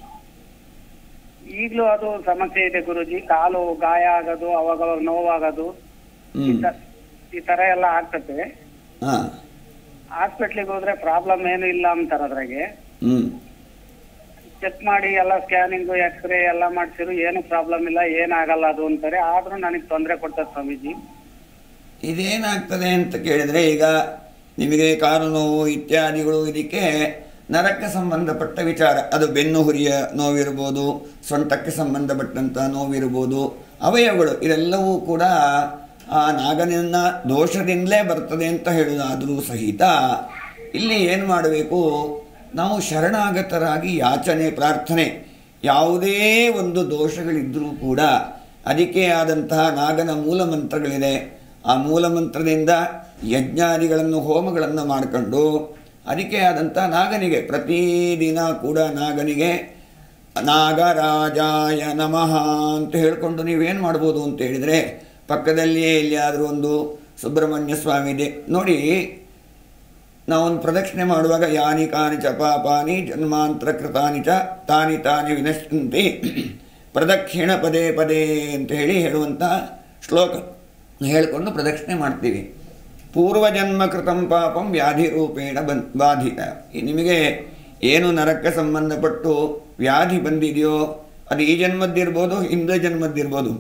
Speaker 3: ಈಗ್ಲೂ ಅದು ಸಮಸ್ಯೆ ಇದೆ ಗುರುಜಿ ಕಾಲು ಗಾಯ ಆಗೋದು ಅವಾಗ ಅವಾಗ ನೋವಾಗೋದು ಈ
Speaker 2: ಹ್ಞೂ
Speaker 3: ತ- ಈ ತರ ಎಲ್ಲ ಆಗ್ತದೆ
Speaker 2: ಹಾಂ
Speaker 3: ಹಾಸ್ಪಿಟ್ಲಿಗೆ ಹೋದ್ರೆ ಪ್ರಾಬ್ಲಮ್ ಏನು ಇಲ್ಲ ಅಂತಾರ ಅದ್ರಾಗೆ
Speaker 2: ಹ್ಞೂ
Speaker 3: ಚೆಕ್ ಮಾಡಿ ಎಲ್ಲ ಸ್ಕ್ಯಾನಿಂಗು ಎಕ್ಸ್ರೇ ಎಲ್ಲ ಮಾಡ್ಸಿರು ಏನು ಪ್ರಾಬ್ಲಮ್ ಇಲ್ಲ ಏನಾಗಲ್ಲ ಅದು ಅಂತಾರೆ ಆದ್ರೂ ನನಗೆ ತೊಂದರೆ ಕೊಡ್ತಾರೆ ಸ್ವಾಮೀಜಿ
Speaker 2: ಇದೇನಾಗ್ತದೆ ಅಂತ ಕೇಳಿದರೆ ಈಗ ನಿಮಗೆ ಕಾಲು ನೋವು ಇತ್ಯಾದಿಗಳು ಇದಕ್ಕೆ ನರಕ್ಕೆ ಸಂಬಂಧಪಟ್ಟ ವಿಚಾರ ಅದು ಬೆನ್ನು ಹುರಿಯ ನೋವಿರ್ಬೋದು ಸೊಂಟಕ್ಕೆ ಸಂಬಂಧಪಟ್ಟಂಥ ನೋವಿರ್ಬೋದು ಅವಯವಗಳು ಇದೆಲ್ಲವೂ ಕೂಡ ಆ ನಾಗನಿನ ದೋಷದಿಂದಲೇ ಬರ್ತದೆ ಅಂತ ಹೇಳುವುದಾದರೂ ಸಹಿತ ಇಲ್ಲಿ ಏನು ಮಾಡಬೇಕು ನಾವು ಶರಣಾಗತರಾಗಿ ಯಾಚನೆ ಪ್ರಾರ್ಥನೆ ಯಾವುದೇ ಒಂದು ದೋಷಗಳಿದ್ದರೂ ಕೂಡ ಅದಕ್ಕೆ ಆದಂತಹ ನಾಗನ ಮೂಲ ಮಂತ್ರಗಳಿದೆ ಆ ಮೂಲ ಮಂತ್ರದಿಂದ ಯಜ್ಞಾದಿಗಳನ್ನು ಹೋಮಗಳನ್ನು ಮಾಡಿಕೊಂಡು ಅದಕ್ಕೆ ಆದಂಥ ನಾಗನಿಗೆ ಪ್ರತಿದಿನ ಕೂಡ ನಾಗನಿಗೆ ನಾಗರಾಜಾಯ ನಮಃ ಅಂತ ಹೇಳಿಕೊಂಡು ನೀವೇನು ಮಾಡ್ಬೋದು ಅಂತ ಹೇಳಿದರೆ ಪಕ್ಕದಲ್ಲಿಯೇ ಎಲ್ಲಿಯಾದರೂ ಒಂದು ಸುಬ್ರಹ್ಮಣ್ಯ ಸ್ವಾಮಿ ಇದೆ ನೋಡಿ ನಾವೊಂದು ಪ್ರದಕ್ಷಿಣೆ ಮಾಡುವಾಗ ಯಾನಿ ಕಾನಿ ಚ ಪಾಪಾನಿ ಜನ್ಮಾಂತರ ಕೃತಾನಿ ಚ ತಾನಿ ತಾನಿ ವಿನಶ್ಯಂತಿ ಪ್ರದಕ್ಷಿಣ ಪದೇ ಪದೇ ಅಂತ ಹೇಳಿ ಹೇಳುವಂಥ ಶ್ಲೋಕ ಹೇಳಿಕೊಂಡು ಪ್ರದಕ್ಷಿಣೆ ಮಾಡ್ತೀವಿ ಪೂರ್ವಜನ್ಮ ಕೃತಂ ಪಾಪಂ ವ್ಯಾಧಿ ರೂಪೇಣ ಬನ್ ಬಾಧಿತ ಈ ನಿಮಗೆ ಏನು ನರಕ್ಕೆ ಸಂಬಂಧಪಟ್ಟು ವ್ಯಾಧಿ ಬಂದಿದೆಯೋ ಅದು ಈ ಜನ್ಮದ್ದಿರ್ಬೋದು ಹಿಂದೆ ಜನ್ಮದ್ದಿರ್ಬೋದು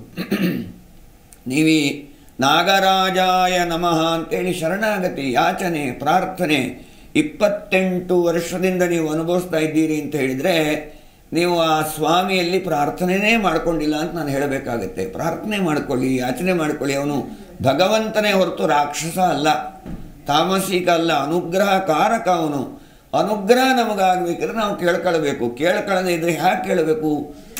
Speaker 2: ನೀವೀ ನಾಗರಾಜಾಯ ನಮಃ ಅಂತೇಳಿ ಶರಣಾಗತಿ ಯಾಚನೆ ಪ್ರಾರ್ಥನೆ ಇಪ್ಪತ್ತೆಂಟು ವರ್ಷದಿಂದ ನೀವು ಅನುಭವಿಸ್ತಾ ಇದ್ದೀರಿ ಅಂತ ಹೇಳಿದರೆ ನೀವು ಆ ಸ್ವಾಮಿಯಲ್ಲಿ ಪ್ರಾರ್ಥನೆನೇ ಮಾಡ್ಕೊಂಡಿಲ್ಲ ಅಂತ ನಾನು ಹೇಳಬೇಕಾಗತ್ತೆ ಪ್ರಾರ್ಥನೆ ಮಾಡ್ಕೊಳ್ಳಿ ಯಾಚನೆ ಮಾಡ್ಕೊಳ್ಳಿ ಅವನು ಭಗವಂತನೇ ಹೊರತು ರಾಕ್ಷಸ ಅಲ್ಲ ತಾಮಸಿಕ ಅಲ್ಲ ಅನುಗ್ರಹ ಕಾರಕ ಅವನು ಅನುಗ್ರಹ ನಮಗಾಗಬೇಕಾದ್ರೆ ನಾವು ಕೇಳ್ಕೊಳ್ಬೇಕು ಕೇಳ್ಕೊಳ್ಳದೆ ಇದ್ರೆ ಹ್ಯಾಕೆ ಕೇಳಬೇಕು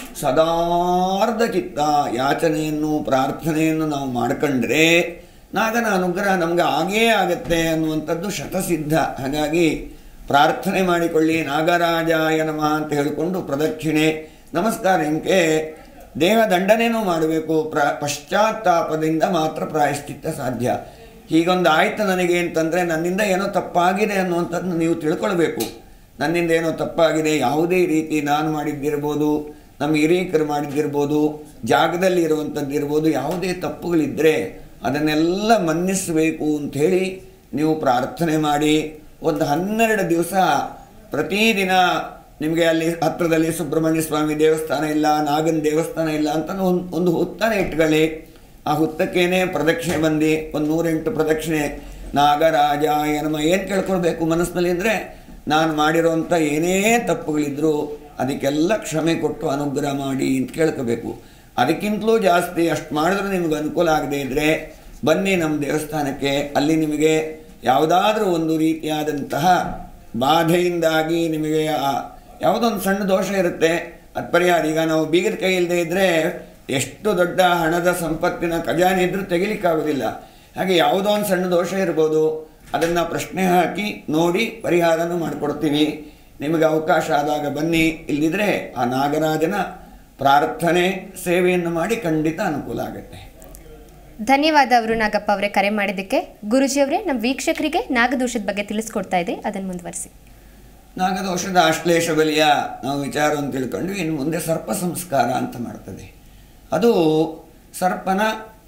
Speaker 2: ಸದಾರ್ಧ ಚಿತ್ತ ಯಾಚನೆಯನ್ನು ಪ್ರಾರ್ಥನೆಯನ್ನು ನಾವು ಮಾಡ್ಕೊಂಡ್ರೆ ನಾಗನ ಅನುಗ್ರಹ ನಮಗೆ ಆಗೇ ಆಗತ್ತೆ ಅನ್ನುವಂಥದ್ದು ಶತಸಿದ್ಧ ಹಾಗಾಗಿ ಪ್ರಾರ್ಥನೆ ಮಾಡಿಕೊಳ್ಳಿ ನಾಗರಾಜಾಯ ನಮಃ ಅಂತ ಹೇಳಿಕೊಂಡು ಪ್ರದಕ್ಷಿಣೆ ನಮಸ್ಕಾರ ಇಂಕೆ ದೇಹ ದಂಡನೆಯೂ ಮಾಡಬೇಕು ಪ್ರ ಪಶ್ಚಾತ್ತಾಪದಿಂದ ಮಾತ್ರ ಪ್ರಾಯಶ್ಚಿತ್ತ ಸಾಧ್ಯ ಹೀಗೊಂದು ಆಯ್ತು ನನಗೆ ಅಂತಂದರೆ ನನ್ನಿಂದ ಏನೋ ತಪ್ಪಾಗಿದೆ ಅನ್ನುವಂಥದ್ದನ್ನ ನೀವು ತಿಳ್ಕೊಳ್ಬೇಕು ನನ್ನಿಂದ ಏನೋ ತಪ್ಪಾಗಿದೆ ಯಾವುದೇ ರೀತಿ ನಾನು ಮಾಡಿದ್ದಿರ್ಬೋದು ನಮ್ಮ ಹಿರಿಯಕರು ಮಾಡಿದ್ದಿರ್ಬೋದು ಜಾಗದಲ್ಲಿ ಇರುವಂಥದ್ದು ಇರ್ಬೋದು ಯಾವುದೇ ತಪ್ಪುಗಳಿದ್ದರೆ ಅದನ್ನೆಲ್ಲ ಮನ್ನಿಸಬೇಕು ಅಂಥೇಳಿ ನೀವು ಪ್ರಾರ್ಥನೆ ಮಾಡಿ ಒಂದು ಹನ್ನೆರಡು ದಿವಸ ಪ್ರತಿದಿನ ನಿಮಗೆ ಅಲ್ಲಿ ಹತ್ತಿರದಲ್ಲಿ ಸುಬ್ರಹ್ಮಣ್ಯ ಸ್ವಾಮಿ ದೇವಸ್ಥಾನ ಇಲ್ಲ ನಾಗನ ದೇವಸ್ಥಾನ ಇಲ್ಲ ಅಂತ ಒಂದು ಒಂದು ಹುತ್ತನೇ ಇಟ್ಕೊಳ್ಳಿ ಆ ಹುತ್ತಕ್ಕೇನೆ ಪ್ರದಕ್ಷಿಣೆ ಬಂದು ಒಂದು ನೂರೆಂಟು ಪ್ರದಕ್ಷಿಣೆ ನಾಗರಾಜಾಯ ನಮ ಏನು ಕೇಳ್ಕೊಳ್ಬೇಕು ಮನಸ್ಸಿನಲ್ಲಿ ಅಂದರೆ ನಾನು ಮಾಡಿರೋಂಥ ಏನೇ ತಪ್ಪುಗಳಿದ್ದರೂ ಅದಕ್ಕೆಲ್ಲ ಕ್ಷಮೆ ಕೊಟ್ಟು ಅನುಗ್ರಹ ಮಾಡಿ ಅಂತ ಕೇಳ್ಕೋಬೇಕು ಅದಕ್ಕಿಂತಲೂ ಜಾಸ್ತಿ ಅಷ್ಟು ಮಾಡಿದ್ರೆ ನಿಮ್ಗೆ ಅನುಕೂಲ ಆಗದೇ ಇದ್ದರೆ ಬನ್ನಿ ನಮ್ಮ ದೇವಸ್ಥಾನಕ್ಕೆ ಅಲ್ಲಿ ನಿಮಗೆ ಯಾವುದಾದ್ರೂ ಒಂದು ರೀತಿಯಾದಂತಹ ಬಾಧೆಯಿಂದಾಗಿ ನಿಮಗೆ ಆ ಯಾವುದೋ ಒಂದು ಸಣ್ಣ ದೋಷ ಇರುತ್ತೆ ಅದು ಪರಿಹಾರ ಈಗ ನಾವು ಬೀಗದ ಕೈ ಇಲ್ಲದೆ ಇದ್ದರೆ ಎಷ್ಟು ದೊಡ್ಡ ಹಣದ ಸಂಪತ್ತಿನ ಖಜಾನೆ ಇದ್ದರೂ ತೆಗಿಲಿಕ್ಕಾಗೋದಿಲ್ಲ ಹಾಗೆ ಯಾವುದೋ ಒಂದು ಸಣ್ಣ ದೋಷ ಇರ್ಬೋದು ಅದನ್ನು ಪ್ರಶ್ನೆ ಹಾಕಿ ನೋಡಿ ಪರಿಹಾರನೂ ಮಾಡಿಕೊಡ್ತೀವಿ ನಿಮಗೆ ಅವಕಾಶ ಆದಾಗ ಬನ್ನಿ ಇಲ್ಲಿದ್ರೆ ಆ ನಾಗರಾಜನ ಪ್ರಾರ್ಥನೆ ಸೇವೆಯನ್ನು ಮಾಡಿ ಖಂಡಿತ ಅನುಕೂಲ ಆಗುತ್ತೆ
Speaker 1: ಧನ್ಯವಾದ ಅವರು ನಾಗಪ್ಪ ಅವರೇ ಕರೆ ಮಾಡಿದ್ದಕ್ಕೆ ಗುರುಜಿಯವರೇ ನಮ್ಮ ವೀಕ್ಷಕರಿಗೆ ನಾಗದೋಷದ ಬಗ್ಗೆ ತಿಳಿಸ್ಕೊಡ್ತಾ ಇದೆ ಅದನ್ನು ಮುಂದುವರಿಸಿ
Speaker 2: ನಾಗದೋಷದ ಆಶ್ಲೇಷ ಬಲಿಯ ನಾವು ವಿಚಾರವನ್ನು ತಿಳ್ಕೊಂಡು ಇನ್ನು ಮುಂದೆ ಸರ್ಪ ಸಂಸ್ಕಾರ ಅಂತ ಮಾಡ್ತದೆ ಅದು ಸರ್ಪನ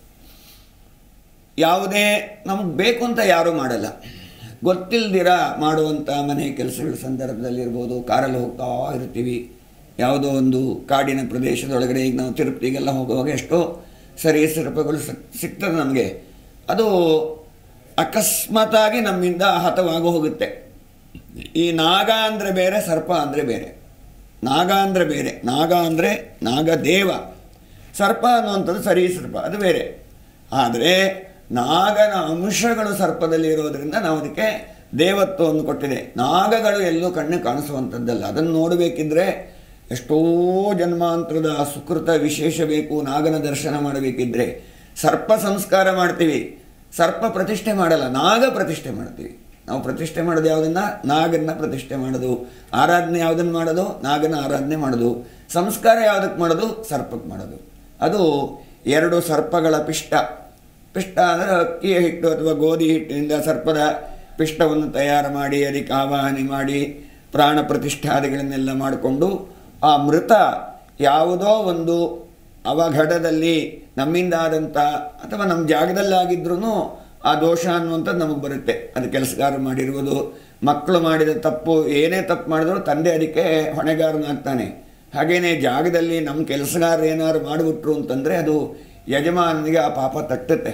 Speaker 2: ಯಾವುದೇ ನಮಗೆ ಬೇಕು ಅಂತ ಯಾರೂ ಮಾಡಲ್ಲ ಗೊತ್ತಿಲ್ದಿರ ಮಾಡುವಂಥ ಮನೆ ಕೆಲಸಗಳ ಸಂದರ್ಭದಲ್ಲಿರ್ಬೋದು ಕಾರಲ್ಲಿ ಹೋಗ್ತಾ ಇರ್ತೀವಿ ಯಾವುದೋ ಒಂದು ಕಾಡಿನ ಪ್ರದೇಶದೊಳಗಡೆ ಈಗ ನಾವು ತಿರುಪತಿಗೆಲ್ಲ ಹೋಗುವಾಗ ಎಷ್ಟೋ ಸರಿ ಸರ್ಪಗಳು ಸಿಕ್- ಸಿಗ್ತದೆ ನಮಗೆ ಅದು ಅಕಸ್ಮಾತಾಗಿ ನಮ್ಮಿಂದ ಹತವಾಗಿ ಹೋಗುತ್ತೆ ಈ ನಾಗ ಅಂದರೆ ಬೇರೆ ಸರ್ಪ ಅಂದರೆ ಬೇರೆ ನಾಗ ಅಂದರೆ ಬೇರೆ ನಾಗ ಅಂದರೆ ನಾಗದೇವ ಸರ್ಪ ಅನ್ನುವಂಥದ್ದು ಸರಿ ಸರ್ಪ ಅದು ಬೇರೆ ಆದರೆ ನಾಗನ ಅಂಶಗಳು ಸರ್ಪದಲ್ಲಿ ಇರೋದರಿಂದ ನಾವು ಅದಕ್ಕೆ ದೇವತ್ವವನ್ನು ಕೊಟ್ಟಿದೆ ನಾಗಗಳು ಎಲ್ಲೂ ಕಣ್ಣು ಕಾಣಿಸುವಂಥದ್ದಲ್ಲ ಅದನ್ನು ನೋಡಬೇಕಿದ್ರೆ ಎಷ್ಟೋ ಜನ್ಮಾಂತರದ ಸುಕೃತ ವಿಶೇಷ ಬೇಕು ನಾಗನ ದರ್ಶನ ಮಾಡಬೇಕಿದ್ರೆ ಸರ್ಪ ಸಂಸ್ಕಾರ ಮಾಡ್ತೀವಿ ಸರ್ಪ ಪ್ರತಿಷ್ಠೆ ಮಾಡಲ್ಲ ನಾಗ ಪ್ರತಿಷ್ಠೆ ಮಾಡ್ತೀವಿ ನಾವು ಪ್ರತಿಷ್ಠೆ ಮಾಡೋದು ಯಾವುದನ್ನ ನಾಗನ್ನ ಪ್ರತಿಷ್ಠೆ ಮಾಡೋದು ಆರಾಧನೆ ಯಾವುದನ್ನು ಮಾಡೋದು ನಾಗನ ಆರಾಧನೆ ಮಾಡೋದು ಸಂಸ್ಕಾರ ಯಾವುದಕ್ಕೆ ಮಾಡೋದು ಸರ್ಪಕ್ಕೆ ಮಾಡೋದು ಅದು ಎರಡು ಸರ್ಪಗಳ ಪಿಷ್ಟ ಪಿಷ್ಟ ಅಂದರೆ ಅಕ್ಕಿಯ ಹಿಟ್ಟು ಅಥವಾ ಗೋಧಿ ಹಿಟ್ಟಿನಿಂದ ಸರ್ಪದ ಪಿಷ್ಟವನ್ನು ತಯಾರು ಮಾಡಿ ಅದಕ್ಕೆ ಆವಾಹನೆ ಮಾಡಿ ಪ್ರಾಣ ಪ್ರತಿಷ್ಠಾದಿಗಳನ್ನೆಲ್ಲ ಮಾಡಿಕೊಂಡು ಆ ಮೃತ ಯಾವುದೋ ಒಂದು ಅವಘಡದಲ್ಲಿ ನಮ್ಮಿಂದ ಆದಂಥ ಅಥವಾ ನಮ್ಮ ಜಾಗದಲ್ಲಾಗಿದ್ರೂ ಆ ದೋಷ ಅನ್ನುವಂಥದ್ದು ನಮಗೆ ಬರುತ್ತೆ ಅದು ಕೆಲಸಗಾರ ಮಾಡಿರ್ಬೋದು ಮಕ್ಕಳು ಮಾಡಿದ ತಪ್ಪು ಏನೇ ತಪ್ಪು ಮಾಡಿದ್ರು ತಂದೆ ಅದಕ್ಕೆ ಹೊಣೆಗಾರನಾಗ್ತಾನೆ ಹಾಗೇನೇ ಜಾಗದಲ್ಲಿ ನಮ್ಮ ಕೆಲಸಗಾರರು ಏನಾದ್ರು ಮಾಡಿಬಿಟ್ರು ಅಂತಂದರೆ ಅದು ಯಜಮಾನನಿಗೆ ಆ ಪಾಪ ತಟ್ಟುತ್ತೆ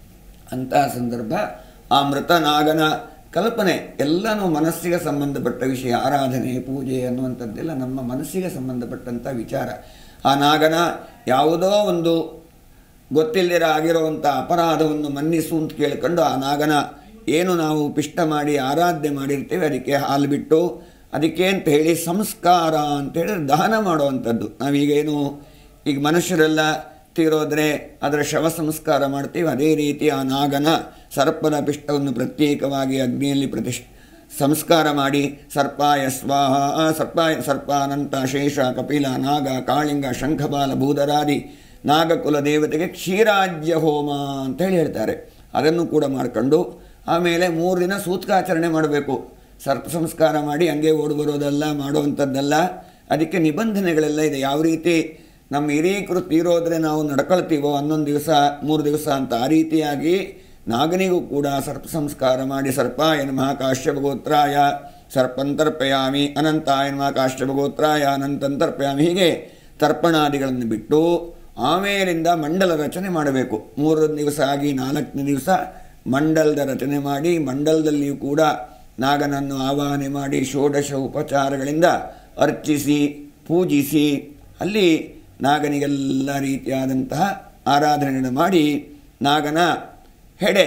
Speaker 2: ಅಂತಹ ಸಂದರ್ಭ ಆ ಮೃತ ನಾಗನ ಕಲ್ಪನೆ ಎಲ್ಲನೂ ಮನಸ್ಸಿಗೆ ಸಂಬಂಧಪಟ್ಟ ವಿಷಯ ಆರಾಧನೆ ಪೂಜೆ ಅನ್ನುವಂಥದ್ದೆಲ್ಲ ನಮ್ಮ ಮನಸ್ಸಿಗೆ ಸಂಬಂಧಪಟ್ಟಂಥ ವಿಚಾರ ಆ ನಾಗನ ಯಾವುದೋ ಒಂದು ಗೊತ್ತಿಲ್ಲದಿರ ಆಗಿರುವಂಥ ಅಪರಾಧವನ್ನು ಮನ್ನಿಸು ಅಂತ ಕೇಳ್ಕೊಂಡು ಆ ನಾಗನ ಏನು ನಾವು ಪಿಷ್ಟ ಮಾಡಿ ಆರಾಧನೆ ಮಾಡಿರ್ತೀವಿ ಅದಕ್ಕೆ ಹಾಲು ಬಿಟ್ಟು ಅದಕ್ಕೆ ಅಂತ ಹೇಳಿ ಸಂಸ್ಕಾರ ಅಂತೇಳಿ ದಹನ ಮಾಡುವಂಥದ್ದು ನಾವೀಗೇನು ಈಗ ಮನುಷ್ಯರೆಲ್ಲ ತೀರೋದ್ರೆ ಅದರ ಶವ ಸಂಸ್ಕಾರ ಮಾಡ್ತೀವಿ ಅದೇ ರೀತಿ ಆ ನಾಗನ ಸರ್ಪದ ಪಿಷ್ಟವನ್ನು ಪ್ರತ್ಯೇಕವಾಗಿ ಅಗ್ನಿಯಲ್ಲಿ ಪ್ರತಿಷ್ ಸಂಸ್ಕಾರ ಮಾಡಿ ಸರ್ಪಾಯ ಸ್ವಾಹ ಸರ್ಪಾಯ ಸರ್ಪ ಅನಂತ ಶೇಷ ಕಪಿಲ ನಾಗ ಕಾಳಿಂಗ ಶಂಖಪಾಲ ಭೂದರಾದಿ ನಾಗಕುಲ ದೇವತೆಗೆ ಕ್ಷೀರಾಜ್ಯ ಹೋಮ ಅಂತೇಳಿ ಹೇಳ್ತಾರೆ ಅದನ್ನು ಕೂಡ ಮಾಡಿಕೊಂಡು ಆಮೇಲೆ ಮೂರು ದಿನ ಸೂತ್ಕಾಚರಣೆ ಮಾಡಬೇಕು ಸರ್ಪ ಸಂಸ್ಕಾರ ಮಾಡಿ ಹಂಗೆ ಓಡಿ ಬರೋದಲ್ಲ ಮಾಡುವಂಥದ್ದಲ್ಲ ಅದಕ್ಕೆ ನಿಬಂಧನೆಗಳೆಲ್ಲ ಇದೆ ಯಾವ ರೀತಿ ನಮ್ಮ ಹಿರೀಕರು ತೀರೋದ್ರೆ ನಾವು ನಡ್ಕೊಳ್ತೀವೋ ಹನ್ನೊಂದು ದಿವಸ ಮೂರು ದಿವಸ ಅಂತ ಆ ರೀತಿಯಾಗಿ ನಾಗನಿಗೂ ಕೂಡ ಸರ್ಪ ಸಂಸ್ಕಾರ ಮಾಡಿ ಸರ್ಪಾಯ ನಮಃ ಕಾಶ್ಯಪಗೋತ್ರಾಯ ಸರ್ಪಂತರ್ಪಯಾಮಿ ಅನಂತಾಯ ನಮಃ ಕಾಶ್ಯಪಗೋತ್ರಾಯ ಅನಂತಂತರ್ಪಯಾಮಿ ಹೀಗೆ ತರ್ಪಣಾದಿಗಳನ್ನು ಬಿಟ್ಟು ಆಮೇಲಿಂದ ಮಂಡಲ ರಚನೆ ಮಾಡಬೇಕು ಮೂರು ದಿವಸ ಆಗಿ ನಾಲ್ಕನೇ ದಿವಸ ಮಂಡಲದ ರಚನೆ ಮಾಡಿ ಮಂಡಲದಲ್ಲಿಯೂ ಕೂಡ ನಾಗನನ್ನು ಆವಾಹನೆ ಮಾಡಿ ಷೋಡಶ ಉಪಚಾರಗಳಿಂದ ಅರ್ಚಿಸಿ ಪೂಜಿಸಿ ಅಲ್ಲಿ ನಾಗನಿಗೆಲ್ಲ ರೀತಿಯಾದಂತಹ ಆರಾಧನೆಯನ್ನು ಮಾಡಿ ನಾಗನ ಹೆಡೆ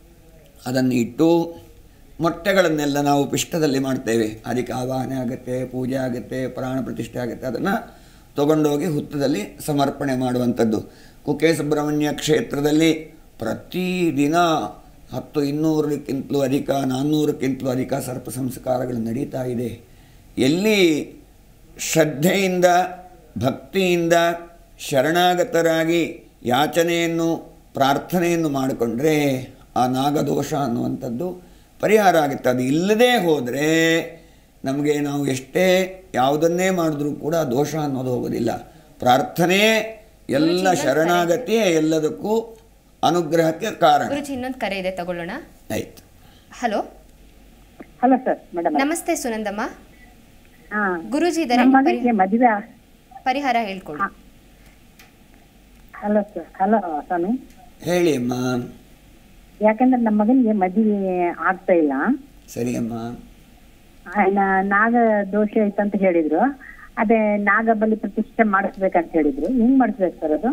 Speaker 2: ಅದನ್ನು ಇಟ್ಟು ಮೊಟ್ಟೆಗಳನ್ನೆಲ್ಲ ನಾವು ಪಿಷ್ಟದಲ್ಲಿ ಮಾಡ್ತೇವೆ ಅದಕ್ಕೆ ಆವಾಹನೆ ಆಗುತ್ತೆ ಪೂಜೆ ಆಗುತ್ತೆ ಪ್ರಾಣ ಪ್ರತಿಷ್ಠೆ ಆಗುತ್ತೆ ಅದನ್ನು ತಗೊಂಡೋಗಿ ಹುತ್ತದಲ್ಲಿ ಸಮರ್ಪಣೆ ಮಾಡುವಂಥದ್ದು ಕುಕ್ಕೆ ಸುಬ್ರಹ್ಮಣ್ಯ ಕ್ಷೇತ್ರದಲ್ಲಿ ಪ್ರತಿದಿನ ಹತ್ತು ಇನ್ನೂರಕ್ಕಿಂತಲೂ ಅಧಿಕ ನಾನ್ನೂರಕ್ಕಿಂತಲೂ ಅಧಿಕ ಸರ್ಪ ಸಂಸ್ಕಾರಗಳು ನಡೀತಾ ಇದೆ ಎಲ್ಲಿ ಶ್ರದ್ಧೆಯಿಂದ ಭಕ್ತಿಯಿಂದ ಶರಣಾಗತರಾಗಿ ಯಾಚನೆಯನ್ನು ಪ್ರಾರ್ಥನೆಯನ್ನು ಮಾಡಿಕೊಂಡ್ರೆ ಆ ನಾಗದೋಷ ಅನ್ನುವಂಥದ್ದು ಪರಿಹಾರ ಆಗುತ್ತೆ ಅದು ಇಲ್ಲದೇ ಹೋದರೆ ನಮಗೆ ನಾವು ಎಷ್ಟೇ ಯಾವುದನ್ನೇ ಮಾಡಿದ್ರೂ ಕೂಡ ಆ ದೋಷ ಅನ್ನೋದು ಹೋಗೋದಿಲ್ಲ ಪ್ರಾರ್ಥನೆ ಎಲ್ಲ ಶರಣಾಗತಿಯೇ ಎಲ್ಲದಕ್ಕೂ ಅನುಗ್ರಹಕ್ಕೆ ಕಾರಣ
Speaker 1: ಗುರುಜಿ ಇನ್ನೊಂದು ಕರೆ ಇದೆ ತಗೊಳ್ಳೋಣ
Speaker 2: ಆಯ್ತು
Speaker 1: ಹಲೋ
Speaker 4: ಹಲೋ ಸರ್ ಮೇಡಮ್
Speaker 1: ನಮಸ್ತೆ ಸುನಂದಮ್ಮ
Speaker 4: ಹಾ
Speaker 1: ಗುರುಜಿ ಇದ್ದಾರೆ
Speaker 4: ನಮ್ಮ ಮಗನಿಗೆ ಮದುವೆ
Speaker 1: ಪರಿಹಾರ ಹೇಳ್ಕೊಳ್ಳಿ
Speaker 4: ಹಲೋ ಸರ್ ಹಲೋ ಸ್ವಾಮಿ
Speaker 2: ಹೇಳಿ ಅಮ್ಮ
Speaker 4: ಯಾಕಂದ್ರೆ ನಮ್ಮ ಮಗನಿಗೆ ಮದುವೆ ಆಗ್ತಾ ಇಲ್ಲ
Speaker 2: ಸರಿ ಅಮ್ಮ
Speaker 4: ಆಯ್ನ ನಾಗ ದೋಷ ಐತಂತ ಹೇಳಿದ್ರು ಅದೇ ನಾಗ ಬಲಿ ಪ್ರತಿಷ್ಠೆ ಮಾಡಿಸ್ಬೇಕಂತ ಹೇಳಿದ್ರು ಹೆಂಗ್ ಮಾಡಿಸ್ಬೇಕು ಸರ್ ಅದು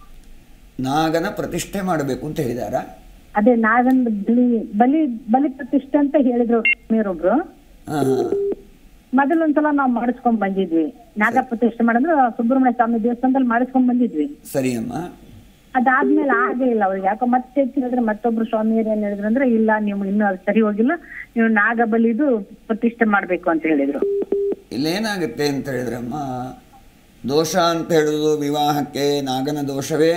Speaker 2: ನಾಗನ ಪ್ರತಿಷ್ಠೆ ಮಾಡಬೇಕು ಅಂತ ಹೇಳಿದಾರ
Speaker 4: ಅದೇ ನಾಗನ್ ಬಲಿ ಬಲಿ ಬಲಿ ಪ್ರತಿಷ್ಠೆ ಅಂತ ಹೇಳಿದ್ರು ನೀರೊಬ್ರು
Speaker 2: ಹಾಂ ಹಾಂ
Speaker 4: ಮೊದಲೊಂದ್ಸಲ ನಾವು ಮಾಡಿಸ್ಕೊಂಡ್ ಬಂದಿದ್ವಿ ನಾಗ ಪ್ರತಿಷ್ಠೆ ಮಾಡಿದ್ರೆ ಸುಬ್ರಹ್ಮಣ್ಯ ಸ್ವಾಮಿ ದೇವಸ್ಥಾನದಲ್ಲಿ ಮಾಡಿಸ್ಕೊಂಡ್ ಬಂದಿದ್ವಿ
Speaker 2: ಸರಿ ಅಮ್ಮ
Speaker 4: ಅದಾದ್ಮೇಲೆ ಆಗೇ ಇಲ್ಲ ಅವ್ರಿಗೆ ಯಾಕೋ ಮತ್ತೆ ಕೇಳಿದ್ರೆ ಮತ್ತೊಬ್ರು ಸ್ವಾಮಿಯರು ಏನ್ ಹೇಳಿದ್ರು ಅಂದ್ರೆ ಇಲ್ಲ ನೀವು ಇನ್ನೂ ಅದು ಸರಿ ಹೋಗಿಲ್ಲ ನೀವು ನಾಗ ಬಲಿದು ಪ್ರತಿಷ್ಠೆ ಮಾಡ್ಬೇಕು ಅಂತ ಹೇಳಿದ್ರು
Speaker 2: ಇಲ್ಲೇನಾಗುತ್ತೆ ಅಂತ ಹೇಳಿದ್ರಮ್ಮ ದೋಷ ಅಂತ ಹೇಳೋದು ವಿವಾಹಕ್ಕೆ ನಾಗನ ದೋಷವೇ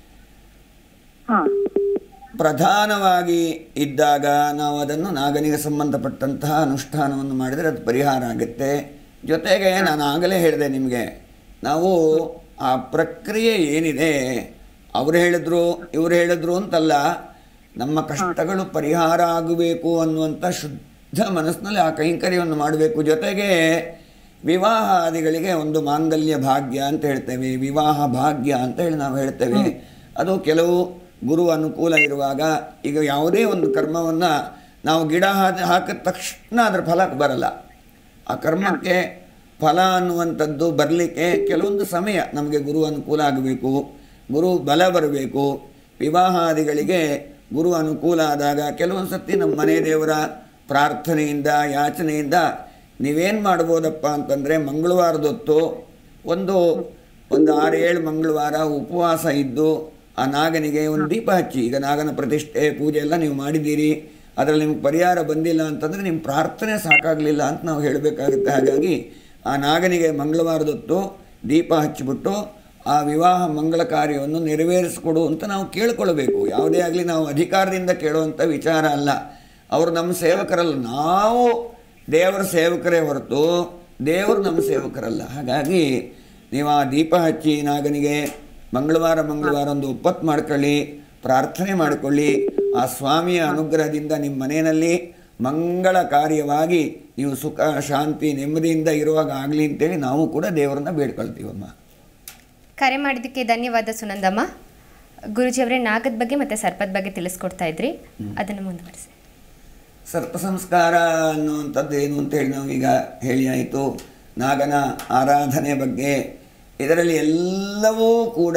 Speaker 4: ಹಾ
Speaker 2: ಪ್ರಧಾನವಾಗಿ ಇದ್ದಾಗ ನಾವು ಅದನ್ನು ನಾಗನಿಗೆ ಸಂಬಂಧಪಟ್ಟಂತಹ ಅನುಷ್ಠಾನವನ್ನು ಮಾಡಿದರೆ ಅದು ಪರಿಹಾರ ಆಗುತ್ತೆ ಜೊತೆಗೆ ನಾನು ಆಗಲೇ ಹೇಳಿದೆ ನಿಮಗೆ ನಾವು ಆ ಪ್ರಕ್ರಿಯೆ ಏನಿದೆ ಅವ್ರು ಹೇಳಿದ್ರು ಇವ್ರು ಹೇಳಿದ್ರು ಅಂತಲ್ಲ ನಮ್ಮ ಕಷ್ಟಗಳು ಪರಿಹಾರ ಆಗಬೇಕು ಅನ್ನುವಂಥ ಶುದ್ಧ ಮನಸ್ಸಿನಲ್ಲಿ ಆ ಕೈಂಕರ್ಯವನ್ನು ಮಾಡಬೇಕು ಜೊತೆಗೆ ವಿವಾಹಾದಿಗಳಿಗೆ ಒಂದು ಮಾಂಗಲ್ಯ ಭಾಗ್ಯ ಅಂತ ಹೇಳ್ತೇವೆ ವಿವಾಹ ಭಾಗ್ಯ ಅಂತ ಹೇಳಿ ನಾವು ಹೇಳ್ತೇವೆ ಅದು ಕೆಲವು ಗುರು ಅನುಕೂಲ ಇರುವಾಗ ಈಗ ಯಾವುದೇ ಒಂದು ಕರ್ಮವನ್ನು ನಾವು ಗಿಡ ಹಾಕಿ ಹಾಕಿದ ತಕ್ಷಣ ಅದರ ಫಲ ಬರಲ್ಲ ಆ ಕರ್ಮಕ್ಕೆ ಫಲ ಅನ್ನುವಂಥದ್ದು ಬರಲಿಕ್ಕೆ ಕೆಲವೊಂದು ಸಮಯ ನಮಗೆ ಗುರು ಅನುಕೂಲ ಆಗಬೇಕು ಗುರು ಬಲ ಬರಬೇಕು ವಿವಾಹಾದಿಗಳಿಗೆ ಗುರು ಅನುಕೂಲ ಆದಾಗ ಕೆಲವೊಂದು ಸರ್ತಿ ನಮ್ಮ ಮನೆ ದೇವರ ಪ್ರಾರ್ಥನೆಯಿಂದ ಯಾಚನೆಯಿಂದ ನೀವೇನು ಮಾಡ್ಬೋದಪ್ಪ ಅಂತಂದರೆ ಮಂಗಳವಾರದೊತ್ತು ಒಂದು ಒಂದು ಆರು ಏಳು ಮಂಗಳವಾರ ಉಪವಾಸ ಇದ್ದು ಆ ನಾಗನಿಗೆ ಒಂದು ದೀಪ ಹಚ್ಚಿ ಈಗ ನಾಗನ ಪ್ರತಿಷ್ಠೆ ಪೂಜೆ ಎಲ್ಲ ನೀವು ಮಾಡಿದ್ದೀರಿ ಅದರಲ್ಲಿ ನಿಮ್ಗೆ ಪರಿಹಾರ ಬಂದಿಲ್ಲ ಅಂತಂದರೆ ನಿಮ್ಮ ಪ್ರಾರ್ಥನೆ ಸಾಕಾಗಲಿಲ್ಲ ಅಂತ ನಾವು ಹೇಳಬೇಕಾಗುತ್ತೆ ಹಾಗಾಗಿ ಆ ನಾಗನಿಗೆ ಮಂಗಳವಾರದೊತ್ತು ದೀಪ ಹಚ್ಚಿಬಿಟ್ಟು ಆ ವಿವಾಹ ಮಂಗಳ ಕಾರ್ಯವನ್ನು ನೆರವೇರಿಸಿಕೊಡು ಅಂತ ನಾವು ಕೇಳ್ಕೊಳ್ಬೇಕು ಯಾವುದೇ ಆಗಲಿ ನಾವು ಅಧಿಕಾರದಿಂದ ಕೇಳುವಂಥ ವಿಚಾರ ಅಲ್ಲ ಅವರು ನಮ್ಮ ಸೇವಕರಲ್ಲ ನಾವು ದೇವರ ಸೇವಕರೇ ಹೊರತು ದೇವರು ನಮ್ಮ ಸೇವಕರಲ್ಲ ಹಾಗಾಗಿ ನೀವು ಆ ದೀಪ ಹಚ್ಚಿ ನಾಗನಿಗೆ ಮಂಗಳವಾರ ಮಂಗಳವಾರ ಒಂದು ಒಪ್ಪತ್ತು ಮಾಡ್ಕೊಳ್ಳಿ ಪ್ರಾರ್ಥನೆ ಮಾಡಿಕೊಳ್ಳಿ ಆ ಸ್ವಾಮಿಯ ಅನುಗ್ರಹದಿಂದ ನಿಮ್ಮ ಮನೆಯಲ್ಲಿ ಮಂಗಳ ಕಾರ್ಯವಾಗಿ ನೀವು ಸುಖ ಶಾಂತಿ ನೆಮ್ಮದಿಯಿಂದ ಇರುವಾಗ ಆಗಲಿ ಅಂತೇಳಿ ನಾವು ಕೂಡ ದೇವರನ್ನ ಬೇಡ್ಕೊಳ್ತೀವಮ್ಮ
Speaker 1: ಕರೆ ಮಾಡಿದ್ದಕ್ಕೆ ಧನ್ಯವಾದ ಸುನಂದಮ್ಮ ಗುರುಜಿಯವರೇ ನಾಗದ ಬಗ್ಗೆ ಮತ್ತು ಸರ್ಪದ ಬಗ್ಗೆ ತಿಳಿಸ್ಕೊಡ್ತಾ ಇದ್ರಿ ಅದನ್ನು ಮುಂದುವರಿಸಿ
Speaker 2: ಸರ್ಪ ಸಂಸ್ಕಾರ ಅನ್ನುವಂಥದ್ದು ಏನು ಅಂತೇಳಿ ನಾವೀಗ ಹೇಳಿ ಆಯಿತು ನಾಗನ ಆರಾಧನೆ ಬಗ್ಗೆ ಇದರಲ್ಲಿ ಎಲ್ಲವೂ ಕೂಡ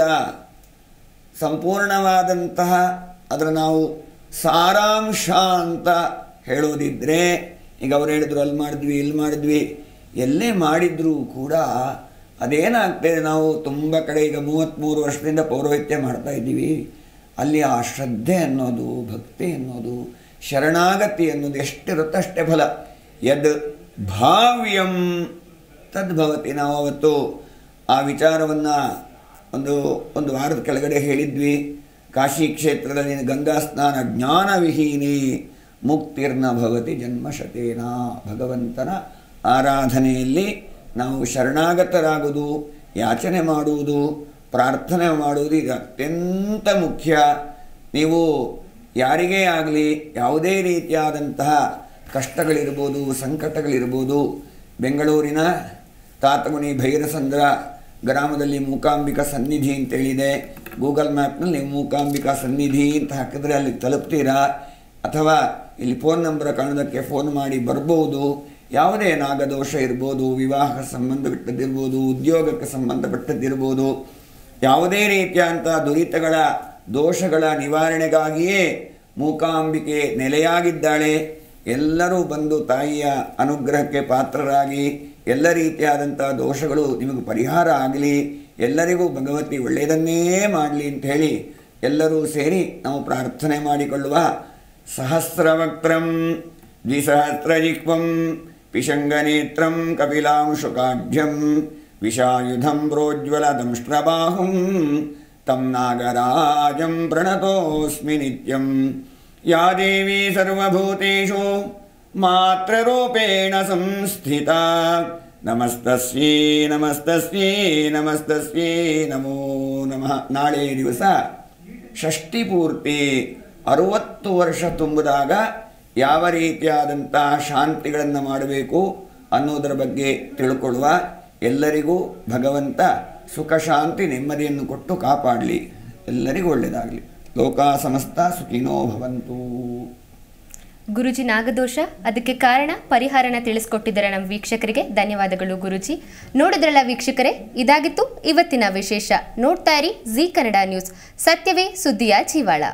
Speaker 2: ಸಂಪೂರ್ಣವಾದಂತಹ ಅದರ ನಾವು ಸಾರಾಂಶ ಅಂತ ಹೇಳೋದಿದ್ದರೆ ಈಗ ಅವ್ರು ಹೇಳಿದ್ರು ಅಲ್ಲಿ ಮಾಡಿದ್ವಿ ಇಲ್ಲಿ ಮಾಡಿದ್ವಿ ಎಲ್ಲೇ ಮಾಡಿದ್ರೂ ಕೂಡ ಅದೇನಾಗ್ತದೆ ನಾವು ತುಂಬ ಕಡೆ ಈಗ ಮೂವತ್ತ್ಮೂರು ವರ್ಷದಿಂದ ಪೌರೋಹಿತ್ಯ ಮಾಡ್ತಾ ಇದ್ದೀವಿ ಅಲ್ಲಿ ಆ ಶ್ರದ್ಧೆ ಅನ್ನೋದು ಭಕ್ತಿ ಅನ್ನೋದು ಶರಣಾಗತಿ ಅನ್ನೋದು ಎಷ್ಟಿರುತ್ತೆ ಅಷ್ಟೇ ಫಲ ಯದ್ ಭಾವ್ಯಂ ತದ್ಭವತಿ ನಾವು ಅವತ್ತು ಆ ವಿಚಾರವನ್ನು ಒಂದು ಒಂದು ವಾರದ ಕೆಳಗಡೆ ಹೇಳಿದ್ವಿ ಕಾಶಿ ಕ್ಷೇತ್ರದಲ್ಲಿ ಗಂಗಾ ಸ್ನಾನ ಜ್ಞಾನವಿಹೀನಿ ಮುಕ್ತಿರ್ನ ಭವತಿ ಜನ್ಮಶತೇನ ಭಗವಂತನ ಆರಾಧನೆಯಲ್ಲಿ ನಾವು ಶರಣಾಗತರಾಗುವುದು ಯಾಚನೆ ಮಾಡುವುದು ಪ್ರಾರ್ಥನೆ ಮಾಡುವುದು ಇದು ಅತ್ಯಂತ ಮುಖ್ಯ ನೀವು ಯಾರಿಗೇ ಆಗಲಿ ಯಾವುದೇ ರೀತಿಯಾದಂತಹ ಕಷ್ಟಗಳಿರ್ಬೋದು ಸಂಕಟಗಳಿರ್ಬೋದು ಬೆಂಗಳೂರಿನ ತಾತಗುಣಿ ಭೈರಸಂದ್ರ ಗ್ರಾಮದಲ್ಲಿ ಮೂಕಾಂಬಿಕಾ ಸನ್ನಿಧಿ ಅಂತೇಳಿದೆ ಗೂಗಲ್ ಮ್ಯಾಪ್ನಲ್ಲಿ ನೀವು ಮೂಕಾಂಬಿಕಾ ಸನ್ನಿಧಿ ಅಂತ ಹಾಕಿದ್ರೆ ಅಲ್ಲಿ ತಲುಪ್ತೀರಾ ಅಥವಾ ಇಲ್ಲಿ ಫೋನ್ ನಂಬರ್ ಕಾಣೋದಕ್ಕೆ ಫೋನ್ ಮಾಡಿ ಬರ್ಬೋದು ಯಾವುದೇ ನಾಗದೋಷ ಇರ್ಬೋದು ವಿವಾಹ ಸಂಬಂಧಪಟ್ಟದ್ದಿರ್ಬೋದು ಉದ್ಯೋಗಕ್ಕೆ ಸಂಬಂಧಪಟ್ಟದ್ದಿರ್ಬೋದು ಯಾವುದೇ ರೀತಿಯಾದಂಥ ದುರಿತಗಳ ದೋಷಗಳ ನಿವಾರಣೆಗಾಗಿಯೇ ಮೂಕಾಂಬಿಕೆ ನೆಲೆಯಾಗಿದ್ದಾಳೆ ಎಲ್ಲರೂ ಬಂದು ತಾಯಿಯ ಅನುಗ್ರಹಕ್ಕೆ ಪಾತ್ರರಾಗಿ ಎಲ್ಲ ರೀತಿಯಾದಂಥ ದೋಷಗಳು ನಿಮಗೆ ಪರಿಹಾರ ಆಗಲಿ ಎಲ್ಲರಿಗೂ ಭಗವತಿ ಒಳ್ಳೆಯದನ್ನೇ ಮಾಡಲಿ ಅಂತ ಹೇಳಿ ಎಲ್ಲರೂ ಸೇರಿ ನಾವು ಪ್ರಾರ್ಥನೆ ಮಾಡಿಕೊಳ್ಳುವ ಸಹಸ್ರವಕ್ತ್ರಂ ದ್ವಿಸಹಸ್ರಜಿಕ್ವಂ ಪಿಶಂಗನೇತ್ರಂ ಕಪಿಲಾಂಶುಕಾಢ್ಯಂ ವಿಷಾಯುಧಂ ಪ್ರೋಜ್ವಲದಂಷ್ಟ್ರಬಾಹುಂ ತಂ ನಾಗರಾಜಂ ಪ್ರಣತೋಸ್ಮಿ ನಿತ್ಯಂ ಯಾ ದೇವಿ ಸರ್ವಭೂತೇಷು ಮಾತ್ರರೂಪೇಣ ಸಂಸ್ಥಿತಾ ನಮಸ್ತಸ್ಯೈ ನಮಸ್ತಸ್ಯೈ ನಮಸ್ತಸ್ಯೈ ನಮೋ ನಮಃ ನಾಳೆ ದಿವಸ ಷಷ್ಠಿ ಪೂರ್ತಿ ಅರುವತ್ತು ವರ್ಷ ತುಂಬಿದಾಗ ಯಾವ ರೀತಿಯಾದಂಥ ಶಾಂತಿಗಳನ್ನು ಮಾಡಬೇಕು ಅನ್ನೋದರ ಬಗ್ಗೆ ತಿಳ್ಕೊಳ್ಳುವ ಎಲ್ಲರಿಗೂ ಭಗವಂತ ಸುಖ ಶಾಂತಿ ನೆಮ್ಮದಿಯನ್ನು ಕೊಟ್ಟು ಕಾಪಾಡಲಿ ಎಲ್ಲರಿಗೂ ಒಳ್ಳೆಯದಾಗಲಿ ಲೋಕ ಸಮಸ್ತ ಸುಖಿನೋ ಭವಂತು
Speaker 1: ಗುರುಜಿ ನಾಗದೋಷ ಅದಕ್ಕೆ ಕಾರಣ ಪರಿಹಾರನ ತಿಳಿಸ್ಕೊಟ್ಟಿದ್ದಾರೆ ನಮ್ಮ ವೀಕ್ಷಕರಿಗೆ ಧನ್ಯವಾದಗಳು ಗುರುಜಿ ನೋಡಿದ್ರಲ್ಲ ವೀಕ್ಷಕರೇ ಇದಾಗಿತ್ತು ಇವತ್ತಿನ ವಿಶೇಷ ನೋಡ್ತಾ ಇರಿ ಜಿ ಕನ್ನಡ ನ್ಯೂಸ್ ಸತ್ಯವೇ ಸುದ್ದಿಯ ಜೀವಾಳ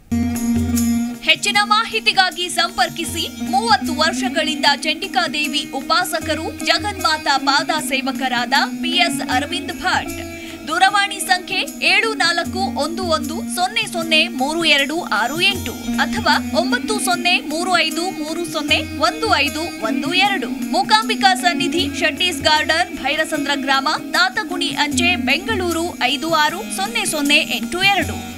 Speaker 5: ಹೆಚ್ಚಿನ ಮಾಹಿತಿಗಾಗಿ ಸಂಪರ್ಕಿಸಿ ಮೂವತ್ತು ವರ್ಷಗಳಿಂದ ಚಂಡಿಕಾದೇವಿ ಉಪಾಸಕರು ಜಗನ್ಮಾತಾ ಪಾದ ಸೇವಕರಾದ ಪಿಎಸ್ ಅರವಿಂದ್ ಭಟ್ ದೂರವಾಣಿ ಸಂಖ್ಯೆ ಏಳು ನಾಲ್ಕು ಒಂದು ಒಂದು ಸೊನ್ನೆ ಸೊನ್ನೆ ಮೂರು ಎರಡು ಆರು ಎಂಟು ಅಥವಾ ಒಂಬತ್ತು ಸೊನ್ನೆ ಮೂರು ಐದು ಮೂರು ಸೊನ್ನೆ ಒಂದು ಐದು ಒಂದು ಎರಡು ಮೂಕಾಂಬಿಕಾ ಸನ್ನಿಧಿ ಶೆಟ್ಟೀಸ್ ಗಾರ್ಡನ್ ಭೈರಸಂದ್ರ ಗ್ರಾಮ ತಾತಗುಣಿ ಅಂಚೆ ಬೆಂಗಳೂರು ಐದು ಆರು ಸೊನ್ನೆ ಸೊನ್ನೆ ಎಂಟು ಎರಡು